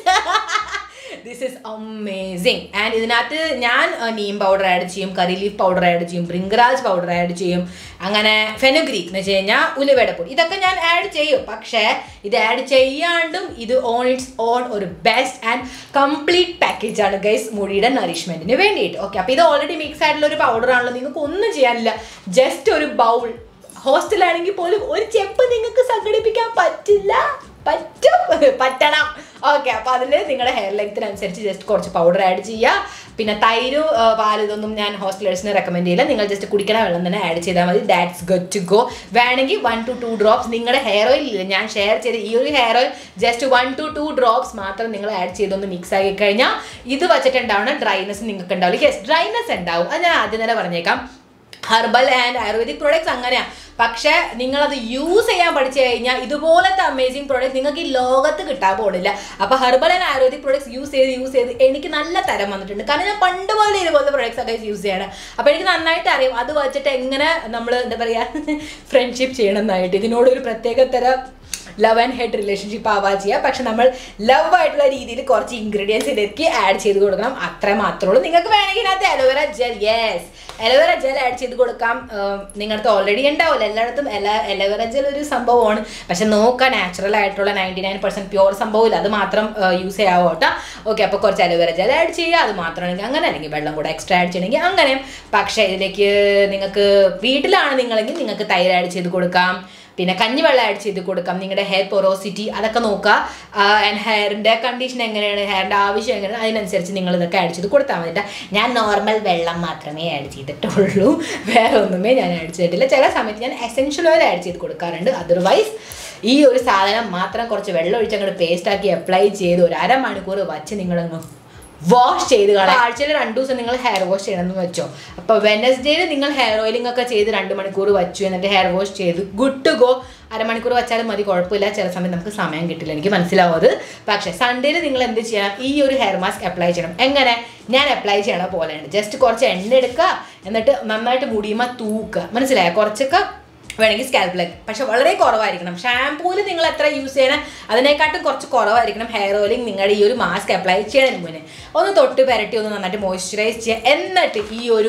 this is amazing and ഇതിനകത്ത് ഞാൻ നീം പൗഡർ ആഡ് ചെയ്യും കറി ലീഫ് പൗഡർ ആഡ് ചെയ്യും ബ്രിങ്കറാജ് പൗഡർ ആഡ് ചെയ്യും അങ്ങനെ ഫെനുഗ്രീക്ക് എന്ന് വെച്ച് കഴിഞ്ഞാൽ ഉലുവയുടെ പൊടി ഇതൊക്കെ ഞാൻ ആഡ് ചെയ്യും പക്ഷേ ഇത് ആഡ് ചെയ്യാണ്ടും ഇത് ഓൺ ഇറ്റ്സ് ഓൺ ഒരു ബെസ്റ്റ് ആൻഡ് കംപ്ലീറ്റ് പാക്കേജ് ആണ് ഗൈസ് മുടിയുടെ നറിഷ്മെന്റിന് വേണ്ടിയിട്ട് ഓക്കെ അപ്പോൾ ഇത് ഓൾറെഡി മിക്സ് ആയിട്ടുള്ള ഒരു പൗഡർ ആണല്ലോ നിങ്ങൾക്ക് ഒന്നും ചെയ്യാനില്ല ജസ്റ്റ് ഒരു ബൗൾ ഹോസ്റ്റലാണെങ്കിൽ പോലും ഒരു ചെപ്പ് നിങ്ങൾക്ക് സംഘടിപ്പിക്കാൻ പറ്റില്ല പറ്റും പറ്റണം ഓക്കെ അപ്പോൾ അതിൽ നിങ്ങളുടെ ഹെയർ ലെങ്ത്തിനനുസരിച്ച് ജസ്റ്റ് കുറച്ച് പൗഡർ ആഡ് ചെയ്യുക പിന്നെ തൈര് ആ, പാല് ഇതൊന്നും ഞാൻ ഹോസ്റ്റലേഴ്സിന് റെക്കമെൻഡ് ചെയ്യില്ല നിങ്ങൾ ജസ്റ്റ് കുടിക്കണ വെള്ളം തന്നെ ആഡ് ചെയ്താൽ മതി ദാറ്റ്സ് ഗുഡ് ടു ഗോ വേണമെങ്കിൽ വൺ ടു ടു ഡ്രോപ്സ് നിങ്ങളുടെ ഹെയർ ഓയിൽ ഇല്ല ഞാൻ ഷെയർ ചെയ്ത ഈ ഒരു hair oil just one two two drops മാത്രം നിങ്ങൾ ആഡ് ചെയ്തൊന്ന് മിക്സ് ആക്കി കഴിഞ്ഞാൽ ഇത് വെച്ചിട്ടുണ്ടാവുന്ന ഡ്രൈനെസ് നിങ്ങൾക്ക് ഉണ്ടാവില്ല യെസ് ഡ്രൈനെസ് ഉണ്ടാവും അത് ഞാൻ ആദ്യം തന്നെ പറഞ്ഞേക്കാം ഹെർബൽ ആൻഡ് ആയുർവേദിക് പ്രോഡക്ട്സ് അങ്ങനെയാണ് പക്ഷേ നിങ്ങളത് യൂസ് ചെയ്യാൻ പഠിച്ചു കഴിഞ്ഞാൽ ഇതുപോലത്തെ അമേസിങ് പ്രോഡക്റ്റ് നിങ്ങൾക്ക് ഈ ലോകത്ത് കിട്ടാൻ പോണില്ല അപ്പോൾ herbal and ayurvedic products use ചെയ്ത് യൂസ് ചെയ്ത് എനിക്ക് നല്ല തരം വന്നിട്ടുണ്ട് കാരണം ഞാൻ പണ്ട് പോലെ ഇതുപോലത്തെ പ്രോഡക്ട്സ് ഒക്കെ യൂസ് ചെയ്യണം അപ്പോൾ എനിക്ക് നന്നായിട്ട് അറിയാം അത് വെച്ചിട്ട് എങ്ങനെ നമ്മൾ എന്താ പറയുക ഫ്രണ്ട്ഷിപ്പ് ചെയ്യണം എന്നായിട്ട് ഇതിനോടൊരു പ്രത്യേക തരം ലവ് ആൻഡ് ഹെഡ് റിലേഷൻഷിപ്പ് ആവാ ചെയ്യുക പക്ഷെ നമ്മൾ ലവ് ആയിട്ടുള്ള രീതിയിൽ കുറച്ച് ഇൻഗ്രീഡിയൻസ് ഇതിലേക്ക് ആഡ് ചെയ്ത് കൊടുക്കണം അത്ര മാത്രമേ ഉള്ളൂ നിങ്ങൾക്ക് വേണമെങ്കിൽ ഇതിനകത്ത് aloe vera gel yes aloe vera gel add ചെയ്ത് കൊടുക്കാം നിങ്ങളുടെ ഓൾറെഡി ഉണ്ടാവില്ല എല്ലായിടത്തും എല്ലാ അലോവേറ ജെൽ ഒരു സംഭവമാണ് പക്ഷെ നോക്കുക നാച്ചുറൽ ആയിട്ടുള്ള നയൻറ്റി നയൻ പെർസെൻറ്റ് പ്യുവർ സംഭവമില്ല അത് മാത്രം യൂസ് ചെയ്യാവോ കേട്ടോ ഓക്കെ അപ്പോൾ കുറച്ച് അലോവേറ ജെൽ ആഡ് ചെയ്യുക അത് മാത്രമാണെങ്കിൽ അങ്ങനെ അല്ലെങ്കിൽ വെള്ളം കൂടെ എക്സ്ട്രാ ആഡ് ചെയ്യണമെങ്കിൽ അങ്ങനെ പക്ഷേ ഇതിലേക്ക് നിങ്ങൾക്ക് വീട്ടിലാണ് നിങ്ങളെങ്കിൽ നിങ്ങൾക്ക് തൈര് ആഡ് ചെയ്ത് കൊടുക്കാം പിന്നെ കഞ്ഞിവെള്ളം ആഡ് ചെയ്ത് കൊടുക്കാം നിങ്ങളുടെ ഹെയർ പൊറോസിറ്റി അതൊക്കെ നോക്കുക ആൻഡ് ഹെയറിൻ്റെ കണ്ടീഷൻ എങ്ങനെയാണ് ഹെയറിൻ്റെ ആവശ്യം എങ്ങനെയാണ് അതിനനുസരിച്ച് നിങ്ങൾ ഇതൊക്കെ ആഡ് ചെയ്ത് കൊടുത്താൽ മതി ട്ടോ. ഞാൻ നോർമൽ വെള്ളം മാത്രമേ ആഡ് ചെയ്തിട്ടുള്ളൂ വേറെ ഒന്നുമേ ഞാൻ ആഡ് ചെയ്തിട്ടില്ല ചില സമയത്ത് ഞാൻ എസെൻഷ്യൽ ഓയിൽ ആഡ് ചെയ്ത് കൊടുക്കാറുണ്ട് അതർവൈസ് ഈ ഒരു സാധനം മാത്രം കുറച്ച് വെള്ളം ഒഴിച്ച് അങ്ങോട്ട് പേസ്റ്റ് ആക്കി അപ്ലൈ ചെയ്ത് ഒരു അരമണിക്കൂർ വച്ച് നിങ്ങളങ്ങ് വാഷ് ചെയ്ത് കളയാം ആഴ്ചയിൽ രണ്ടു ദിവസം നിങ്ങൾ ഹെയർ വാഷ് ചെയ്യണമെന്ന് വെച്ചോ അപ്പോൾ വെനസ്ഡേയിൽ നിങ്ങൾ ഹെയർ ഓയിലിംഗ് ഒക്കെ ചെയ്ത് രണ്ട് മണിക്കൂർ വച്ചു എന്നിട്ട് ഹെയർ വാഷ് ചെയ്ത് ഗുഡ് ടു ഗോ അരമണിക്കൂർ വെച്ചാലും മതി കുഴപ്പമില്ല ചില സമയം നമുക്ക് സമയം കിട്ടില്ല എനിക്ക് മനസ്സിലാവും അത് പക്ഷേ സൺഡേയിൽ നിങ്ങൾ എന്ത് ചെയ്യണം ഈ ഒരു ഹെയർ മാസ്ക് അപ്ലൈ ചെയ്യണം എങ്ങനെ ഞാൻ അപ്ലൈ ചെയ്യണ പോലെയാണ് ജസ്റ്റ് കുറച്ച് എണ്ണ എടുക്കുക എന്നിട്ട് നന്നായിട്ട് മുടിയുമ്പോൾ തൂക്കുക മനസ്സിലായോ കുറച്ചൊക്കെ വേണമെങ്കിൽ സ്കാൽപ്പിലേക്ക് പക്ഷെ വളരെ കുറവായിരിക്കണം ഷാമ്പൂവിൽ നിങ്ങൾ എത്ര യൂസ് ചെയ്യണം അതിനെക്കാട്ടും കുറച്ച് കുറവായിരിക്കണം ഹെയർ ഓയിലിംഗ് നിങ്ങളുടെ ഈ ഒരു മാസ്ക് അപ്ലൈ ചെയ്യുന്നതിന് മുന്നേ ഒന്ന് തൊട്ട് പുരട്ടി ഒന്ന് നന്നായിട്ട് മോയ്സ്ചറൈസ് ചെയ്യുക എന്നിട്ട് ഈ ഒരു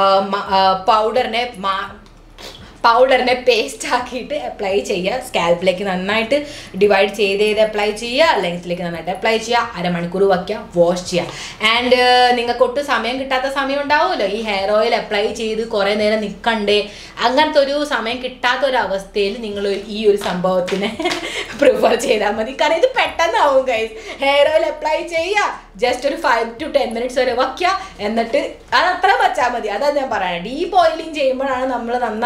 പൗഡറിനെ മാ പൗഡറിനെ പേസ്റ്റ് ആക്കിയിട്ട് അപ്ലൈ ചെയ്യുക സ്കാൽപ്പിലേക്ക് നന്നായിട്ട് ഡിവൈഡ് ചെയ്ത് ചെയ്ത് അപ്ലൈ ചെയ്യുക ലെങ്ത്തിലേക്ക് നന്നായിട്ട് അപ്ലൈ ചെയ്യുക അരമണിക്കൂർ വയ്ക്കുക വാഷ് ചെയ്യുക ആൻഡ് നിങ്ങൾക്ക് ഒട്ടും സമയം കിട്ടാത്ത സമയം ഉണ്ടാവുമല്ലോ ഈ ഹെയർ ഓയിൽ അപ്ലൈ ചെയ്ത് കുറേ നേരം നിൽക്കണ്ടേ അങ്ങനത്തെ ഒരു സമയം കിട്ടാത്ത ഒരു അവസ്ഥയിൽ നിങ്ങൾ ഈ ഒരു സംഭവത്തിനെ പ്രിഫർ ചെയ്താൽ മതി കാരണം ഇത് പെട്ടെന്നാവും ഗൈസ് ഹെയർ ഓയിൽ അപ്ലൈ ചെയ്യുക ജസ്റ്റ് ഒരു ഫൈവ് ടു ടെൻ മിനിറ്റ്സ് വരെ വയ്ക്കുക എന്നിട്ട് അത് അത്ര വച്ചാൽ മതി അതാണ് ഞാൻ പറയുന്നത് ഡീപ്പ് ഓയിലിംഗ് ചെയ്യുമ്പോഴാണ് നമ്മൾ നന്നായിട്ട്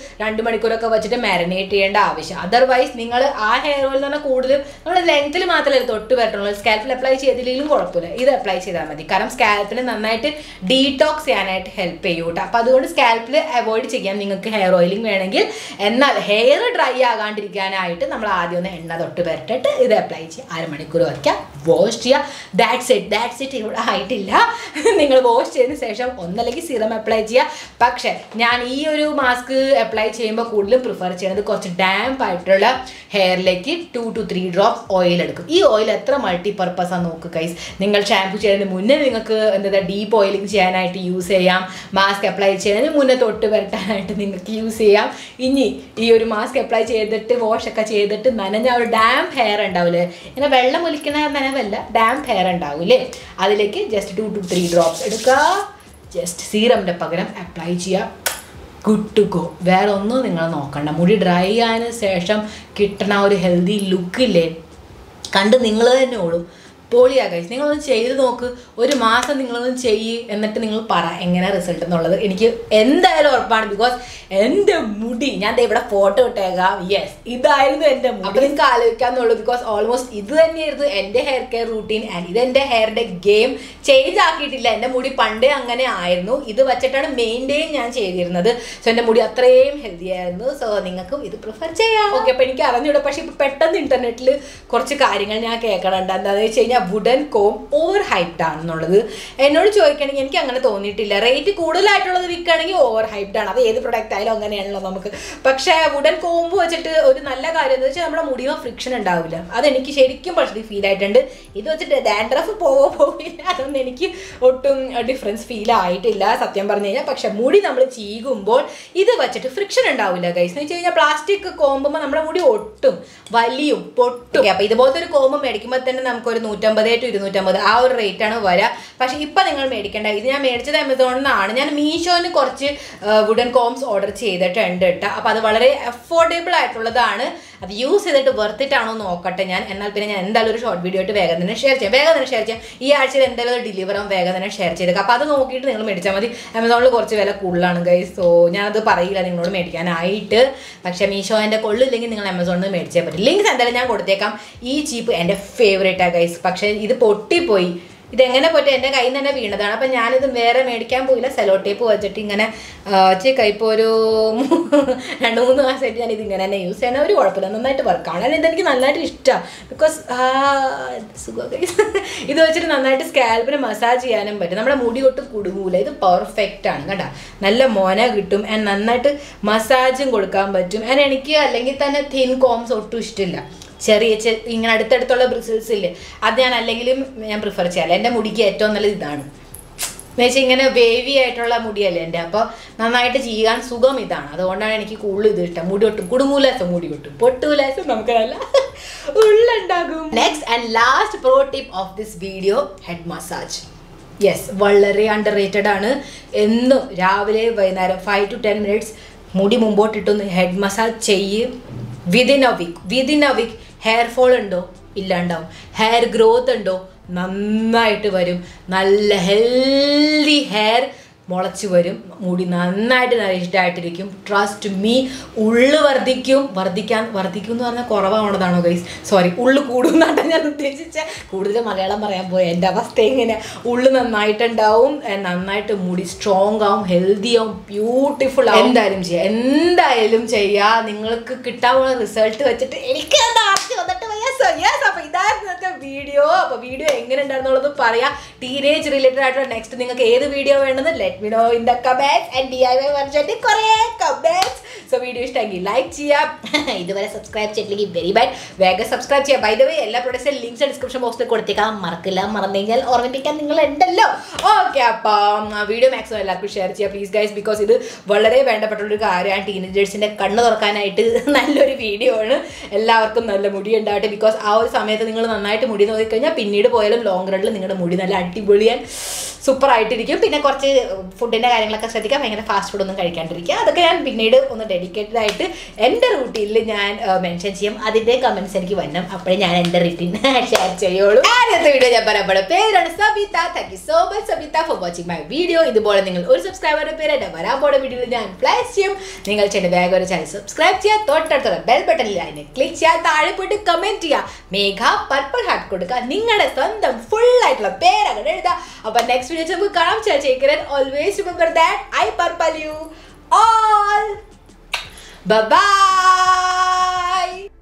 രണ്ട് മണിക്കൂറൊക്കെ വെച്ചിട്ട് മാരിനേറ്റ് ചെയ്യേണ്ട ആവശ്യം അതർവൈസ് നിങ്ങൾ ആ ഹെയർ ഓയിൽ എന്ന് പറഞ്ഞാൽ കൂടുതലും നമ്മൾ ലെങ്ത്തിൽ മാത്രമല്ല തൊട്ട് വരട്ടുള്ളൂ സ്കാൽപ്പിൽ അപ്ലൈ ചെയ്തില്ലെങ്കിലും കുഴപ്പമില്ല ഇത് അപ്ലൈ ചെയ്താൽ മതി കാരണം സ്കാൽപ്പിന് നന്നായിട്ട് ഡീടോക്സ് ചെയ്യാനായിട്ട് ഹെൽപ്പ് ചെയ്യും കേട്ടോ അപ്പോൾ അതുകൊണ്ട് സ്കാൽപ്പിൽ അവോയ്ഡ് ചെയ്യാൻ നിങ്ങൾക്ക് ഹെയർ ഓയിലിംഗ് വേണമെങ്കിൽ എന്നാൽ ഹെയർ ഡ്രൈ ആകാണ്ടിരിക്കാനായിട്ട് നമ്മൾ ആദ്യം ഒന്ന് എണ്ണ തൊട്ട് വരട്ടിട്ട് ഇത് അപ്ലൈ ചെയ്യുക അരമണിക്കൂർ വയ്ക്കുക വാഷ് ചെയ്യുക ദാറ്റ്സ് ഇറ്റ് ദാറ്റ്സ് ഇറ്റ് ഇവിടെ ആയിട്ടില്ല നിങ്ങൾ വാഷ് ചെയ്തതിന് ശേഷം ഒന്നല്ലെങ്കിൽ സിറം അപ്ലൈ ചെയ്യുക പക്ഷേ ഞാൻ ഈ ഒരു മാസ്ക് അപ്ലൈ ചെയ്യുമ്പോൾ കൂടുതലും പ്രിഫർ ചെയ്യുന്നത് കുറച്ച് ഡാംപ് ആയിട്ടുള്ള ഹെയറിലേക്ക് two two three drops oil എടുക്കും ഈ ഓയിൽ എത്ര മൾട്ടി പർപ്പസ് ആണ് നോക്കുക കൈസ് നിങ്ങൾ ഷാമ്പു ചെയ്യുന്നതിന് മുന്നേ നിങ്ങൾക്ക് എന്താ ഡീപ്പ് ഓയിലിംഗ് ചെയ്യാനായിട്ട് യൂസ് ചെയ്യാം മാസ്ക് അപ്ലൈ ചെയ്യുന്നതിന് മുന്നേ തൊട്ട് വരട്ടാനായിട്ട് നിങ്ങൾക്ക് യൂസ് ചെയ്യാം ഇനി ഈ ഒരു മാസ്ക് അപ്ലൈ ചെയ്തിട്ട് വാഷ് ഒക്കെ ചെയ്തിട്ട് നനഞ്ഞ ഒരു ഡാം ഹെയർ ഉണ്ടാവില്ലേ ഇങ്ങനെ വെള്ളം ഒലിക്കണ നനവല്ല ഡാം ഹെയർ ഉണ്ടാവില്ലേ അതിലേക്ക് just two two three drops എടുക്കുക ജസ്റ്റ് സീറമിൻ്റെ പകരം അപ്ലൈ ചെയ്യുക ഗുഡ് ടു ഗോ വേറെ ഒന്നും നിങ്ങൾ നോക്കണ്ട മുടി ഡ്രൈ ആയതിനു ശേഷം കിട്ടണ ആ ഒരു ഹെൽത്തി ലുക്കില്ലേ കണ്ട് നിങ്ങൾ തന്നെ ഓടും പൊളിയാ കഴിച്ച് നിങ്ങളൊന്ന് ചെയ്ത് നോക്ക് ഒരു മാസം നിങ്ങളൊന്ന് ചെയ്യ് എന്നിട്ട് നിങ്ങൾ പറ എങ്ങനെ റിസൾട്ട് എന്നുള്ളത് എനിക്ക് എന്തായാലും ഉറപ്പാണ് ബിക്കോസ് എൻ്റെ മുടി ഞാൻ ദേ ഇവിടെ ഫോട്ടോ ഇട്ടേക്കാം യെസ് ഇതായിരുന്നു എൻ്റെ മുടി അപ്പോൾ നിങ്ങൾക്ക് ആലോചിക്കാന്നുള്ളൂ ബിക്കോസ് ഓൾമോസ്റ്റ് ഇത് തന്നെയായിരുന്നു എൻ്റെ ഹെയർ കെയർ റൂട്ടീൻ ആൻഡ് ഇത് എൻ്റെ ഹെയറിൻ്റെ ഗെയിം ചേഞ്ച് ആക്കിയിട്ടില്ല എൻ്റെ മുടി പണ്ടേ അങ്ങനെ ആയിരുന്നു ഇത് വെച്ചിട്ടാണ് മെയിൻറ്റെയിൻ ഞാൻ ചെയ്തിരുന്നത് സോ എൻ്റെ മുടി അത്രയും ഹെൽത്തി ആയിരുന്നു സോ നിങ്ങൾക്കും ഇത് പ്രിഫർ ചെയ്യാം ഓക്കെ അപ്പോൾ എനിക്ക് അറിഞ്ഞൂടാ പക്ഷേ ഇപ്പോൾ പെട്ടെന്ന് ഇൻ്റർനെറ്റിൽ കുറച്ച് കാര്യങ്ങൾ ഞാൻ കേൾക്കണുണ്ട് എന്താണെന്ന് വെച്ച് കഴിഞ്ഞാൽ വുഡൻ കോം ഓവർ ഹൈപ്ഡ് ആണെന്നുള്ളത് എന്നോട് ചോദിക്കണമെങ്കിൽ എനിക്ക് അങ്ങനെ തോന്നിയിട്ടില്ല റേറ്റ് കൂടുതലായിട്ടുള്ളത് വിൽക്കുകയാണെങ്കിൽ ഓവർ ഹൈപ്ഡ് ആണ് അത് ഏത് പ്രൊഡക്റ്റ് ആയാലും അങ്ങനെയാണല്ലോ നമുക്ക് പക്ഷേ വുഡൻ കോമ്പ് വെച്ചിട്ട് ഒരു നല്ല കാര്യം എന്ന് വെച്ചാൽ നമ്മുടെ മുടിയോ ഫ്രിക്ഷൻ ഉണ്ടാവില്ല അതെനിക്ക് ശരിക്കും പക്ഷേ ഫീൽ ആയിട്ടുണ്ട് ഇത് വെച്ചിട്ട് ഡാൻഡ്രഫ് പോവോ പോവില്ല അതൊന്നും എനിക്ക് ഒട്ടും ഡിഫറൻസ് ഫീൽ ആയിട്ടില്ല സത്യം പറഞ്ഞു കഴിഞ്ഞാൽ പക്ഷെ മുടി നമ്മൾ ചീകുമ്പോൾ ഇത് വെച്ചിട്ട് ഫ്രിക്ഷൻ ഉണ്ടാവില്ല ഗൈസ് എന്ന് വെച്ച് കഴിഞ്ഞാൽ പ്ലാസ്റ്റിക് കോമ്പുമ്പോൾ നമ്മുടെ മുടി ഒട്ടും വലിയും പൊട്ടും അപ്പോൾ ഇതുപോലത്തെ ഒരു കോമ്പ് മേടിക്കുമ്പോൾ തന്നെ നമുക്കൊരു നൂറ്റമ്പത് ടു ഇരുന്നൂറ്റമ്പത് ആ ഒരു റേറ്റ് ആണ് വരിക പക്ഷേ ഇപ്പം നിങ്ങൾ മേടിക്കേണ്ട ഇത് ഞാൻ മേടിച്ചത് ആമസോണിൽ നിന്നാണ് ഞാൻ മീഷോന് കുറച്ച് വുഡൻ കോംസ് ഓർഡർ ചെയ്തിട്ടുണ്ട് കേട്ടോ അപ്പോൾ അത് വളരെ അഫോർഡബിൾ ആയിട്ടുള്ളതാണ് അത് യൂസ് ചെയ്തിട്ട് വെർത്തിട്ട് ആണോ നോക്കട്ടെ ഞാൻ എന്നാൽ പിന്നെ ഞാൻ എന്തായാലും ഒരു ഷോർട്ട് വീഡിയോ ആയിട്ട് വേഗം തന്നെ ഷെയർ ചെയ്യാം വേഗം തന്നെ ഷെയർ ചെയ്യാം ഈ ആഴ്ചയിൽ എന്തായാലും അത് ഡെലിവർ ആവും വേഗം തന്നെ ഷെയർ ചെയ്തേക്കാം അപ്പോൾ അത് നോക്കിയിട്ട് നിങ്ങൾ മേടിച്ചാൽ മതി ആമസോണിൽ കുറച്ച് വില കൂടുതലാണ് ഗൈസ് സോ ഞാനത് പറയില്ല നിങ്ങളോട് മേടിക്കാനായിട്ട് പക്ഷേ മീഷോൻ്റെ കൊള്ളില്ലെങ്കിൽ നിങ്ങൾ ആമസോണിൽ നിന്ന് മേടിച്ചേ പറ്റും ലിങ്ക്സ് എന്തായാലും ഞാൻ കൊടുത്തേക്കാം ഈ ചീപ്പ് എൻ്റെ ഫേവറേറ്റാണ് ഗൈസ് പക്ഷേ ഇത് പൊട്ടിപ്പോയി ഇതെങ്ങനെ പോയിട്ട് എൻ്റെ കയ്യിൽ നിന്ന് തന്നെ വീണതാണ് അപ്പം ഞാനിത് വേറെ മേടിക്കാൻ പോയില്ല സെലോ ടേപ്പ് വെച്ചിട്ട് ഇങ്ങനെ ചേക്ക ഇപ്പോൾ ഒരു രണ്ട് മൂന്ന് മാസമായിട്ട് ഞാൻ ഇത് ഇങ്ങനെ തന്നെ യൂസ് ചെയ്യണ ഒരു കുഴപ്പമില്ല നന്നായിട്ട് വർക്കാണ് അല്ലെങ്കിൽ ഇതെനിക്ക് നന്നായിട്ട് ഇഷ്ടമാണ് ബിക്കോസ് സുഖം ഇത് വെച്ചിട്ട് നന്നായിട്ട് സ്കാൽപ്പിന് മസാജ് ചെയ്യാനും പറ്റും നമ്മുടെ മുടി ഒട്ടും കുടുങ്ങൂല ഇത് പെർഫെക്റ്റ് ആണ് കേട്ടോ നല്ല മോന കിട്ടും ആൻഡ് നന്നായിട്ട് മസാജും കൊടുക്കാൻ പറ്റും ആൻഡ് എനിക്ക് അല്ലെങ്കിൽ തന്നെ തിൻ കോംസ് ഒട്ടും ഇഷ്ടമില്ല ചെറിയ ചെ- ഇങ്ങനെ അടുത്തടുത്തുള്ള ബ്രിസിൽസ് ഇല്ലേ അത് ഞാൻ അല്ലെങ്കിലും ഞാൻ പ്രിഫർ ചെയ്യാറില്ല എൻ്റെ മുടിക്ക് ഏറ്റവും നല്ലത് ഇതാണ് എന്നുവെച്ചാൽ ഇങ്ങനെ വേവി ആയിട്ടുള്ള മുടിയല്ലേ എൻ്റെ അപ്പോൾ നന്നായിട്ട് ചെയ്യാൻ സുഖം ഇതാണ് അതുകൊണ്ടാണ് എനിക്ക് കൂടുതൽ ഇത് ഇഷ്ടം മുടി ഒട്ടും കുടുങ്ങൂലാസം മുടി കൊട്ടും പൊട്ടൂലാസം നമുക്ക് നല്ല ഉള്ളുണ്ടാകും next and last pro tip of this video head massage yes വളരെ അണ്ടർ റേറ്റഡ് ആണ് എന്നും രാവിലെ വൈകുന്നേരം ഫൈവ് ടു ടെൻ മിനിറ്റ്സ് മുടി മുമ്പോട്ടിട്ടൊന്ന് ഹെഡ് മസാജ് ചെയ്യും within a week within a week hair fall ഉണ്ടോ ഇല്ലാണ്ടാവും ഹെയർ ഗ്രോത്ത് ഉണ്ടോ നന്നായിട്ട് വരും നല്ല ഹെൽത്തി ഹെയർ മുളച്ച് വരും മുടി നന്നായിട്ട് നരിഷ്ഡ് ആയിട്ടിരിക്കും ട്രസ്റ്റ് മീ ഉള്ളു വർദ്ധിക്കും വർദ്ധിക്കാൻ വർദ്ധിക്കും എന്ന് പറഞ്ഞാൽ കുറവാണതാണോ ഗൈസ് സോറി ഉള്ളു കൂടും എന്നാണ് ഞാൻ ഉദ്ദേശിച്ച കൂടുതൽ മലയാളം പറയാൻ പോയ എൻ്റെ അവസ്ഥ എങ്ങനെ ഉള്ളു നന്നായിട്ടുണ്ടാവും and നന്നായിട്ട് മുടി സ്ട്രോങ് ആവും ഹെൽത്തി ആവും ബ്യൂട്ടിഫുൾ ആവും എന്തായാലും ചെയ്യാം എന്തായാലും ചെയ്യാം നിങ്ങൾക്ക് കിട്ടാവുന്ന റിസൾട്ട് വെച്ചിട്ട് എനിക്ക് ആർത്തി വന്നിട്ട് വയ്യ സോ യെസ് അപ്പോൾ ഇതായിരുന്നു ഇന്നത്തെ വീഡിയോ അപ്പോൾ വീഡിയോ എങ്ങനെ ഉണ്ടായിരുന്നുള്ളത് പറയാം ടീനേജ് റിലേറ്റഡ് ആയിട്ടുള്ള നെക്സ്റ്റ് നിങ്ങൾക്ക് ഏത് വീഡിയോ വേണമെന്ന് let me know in the comments and D I Y വെർഷൻ്റെ കുറേ കമൻസ് സോ വീഡിയോ ഇഷ്ടമെങ്കിൽ ലൈക്ക് ചെയ്യാം ഇതുവരെ സബ്സ്ക്രൈബ് ചെയ്തില്ലെങ്കിൽ വെരി ബൈ വേഗം സബ്സ്ക്രൈബ് ചെയ്യാം ബൈ ദ വേ എല്ലാ പ്രൊഡക്ട്സിന്റെ ലിങ്ക്സ് ഡിസ്ക്രിപ്ഷൻ ബോക്സിൽ കൊടുത്തേക്കാം മറക്കില്ല മറന്നു കഴിഞ്ഞാൽ ഓർമ്മിപ്പിക്കാൻ നിങ്ങൾ ഉണ്ടല്ലോ ഓക്കെ അപ്പം വീഡിയോ മാക്സിമം എല്ലാവർക്കും ഷെയർ ചെയ്യാം പ്ലീസ് ഗൈസ് ബിക്കോസ് ഇത് വളരെ വേണ്ടപ്പെട്ടുള്ളൊരു കാര്യമാണ് ടീനേജേഴ്സിന്റെ കണ്ണ് തുറക്കാനായിട്ട് നല്ലൊരു വീഡിയോ ആണ് എല്ലാവർക്കും നല്ല മുടി ഉണ്ടാവട്ടെ ബിക്കോസ് ആ ഒരു സമയത്ത് നിങ്ങൾ നന്നായിട്ട് മുടി നോക്കിക്കഴിഞ്ഞാൽ പിന്നീട് പോയാലും ലോങ് റണ്ണിൽ നിങ്ങളുടെ മുടി നല്ല അടിപൊളിയാൻ സൂപ്പർ ആയിട്ടിരിക്കും പിന്നെ കുറച്ച് ഫുഡിൻ്റെ കാര്യങ്ങളൊക്കെ ശ്രദ്ധിക്കാം ഭയങ്കര ഫാസ്റ്റ് ഫുഡ് ഒന്നും കഴിക്കാണ്ടിരിക്കുക അതൊക്കെ ഞാൻ പിന്നീട് ഒന്ന് ഡെഡിക്കേറ്റഡ് ആയിട്ട് എൻ്റെ റൂട്ടീനിൽ ഞാൻ മെൻഷൻ ചെയ്യും അതിൻ്റെ കമൻസ് എനിക്ക് വരണം അപ്പോഴേ ഞാൻ എൻ്റെ റൂട്ടീൻ ഷെയർ ചെയ്യുള്ളൂ ആദ്യത്തെ വീഡിയോ ഞാൻ പറയപ്പെടും പേരാണ് Sabitha thank you so much Sabitha for watching my video ഇതുപോലെ നിങ്ങൾ ഒരു സബ്സ്ക്രൈബറുടെ പേര് എൻ്റെ വരാൻ പോണ വീഡിയോയിൽ ഞാൻ ഫ്ലാഷ് ചെയ്യും നിങ്ങൾ ചെയ്യേണ്ട വേഗം ഒരു ചാനൽ സബ്സ്ക്രൈബ് ചെയ്യുക തൊട്ടടുത്തുള്ള ബെൽ ബട്ടണിൽ അതിനെ ക്ലിക്ക് ചെയ്യുക താഴെ പോയിട്ട് കമൻറ്റ് ചെയ്യുക മേഘ പർപ്പിൾ ഹാർട്ട് കൊടുക്കുക നിങ്ങളുടെ സ്വന്തം ഫുൾ ആയിട്ടുള്ള പേര് അങ്ങനെ എഴുതുക അപ്പൊ നെക്സ്റ്റ് വീഡിയോ നമുക്ക് കാണാം ചേച്ചേക്കരൻ always remember that I purple you all by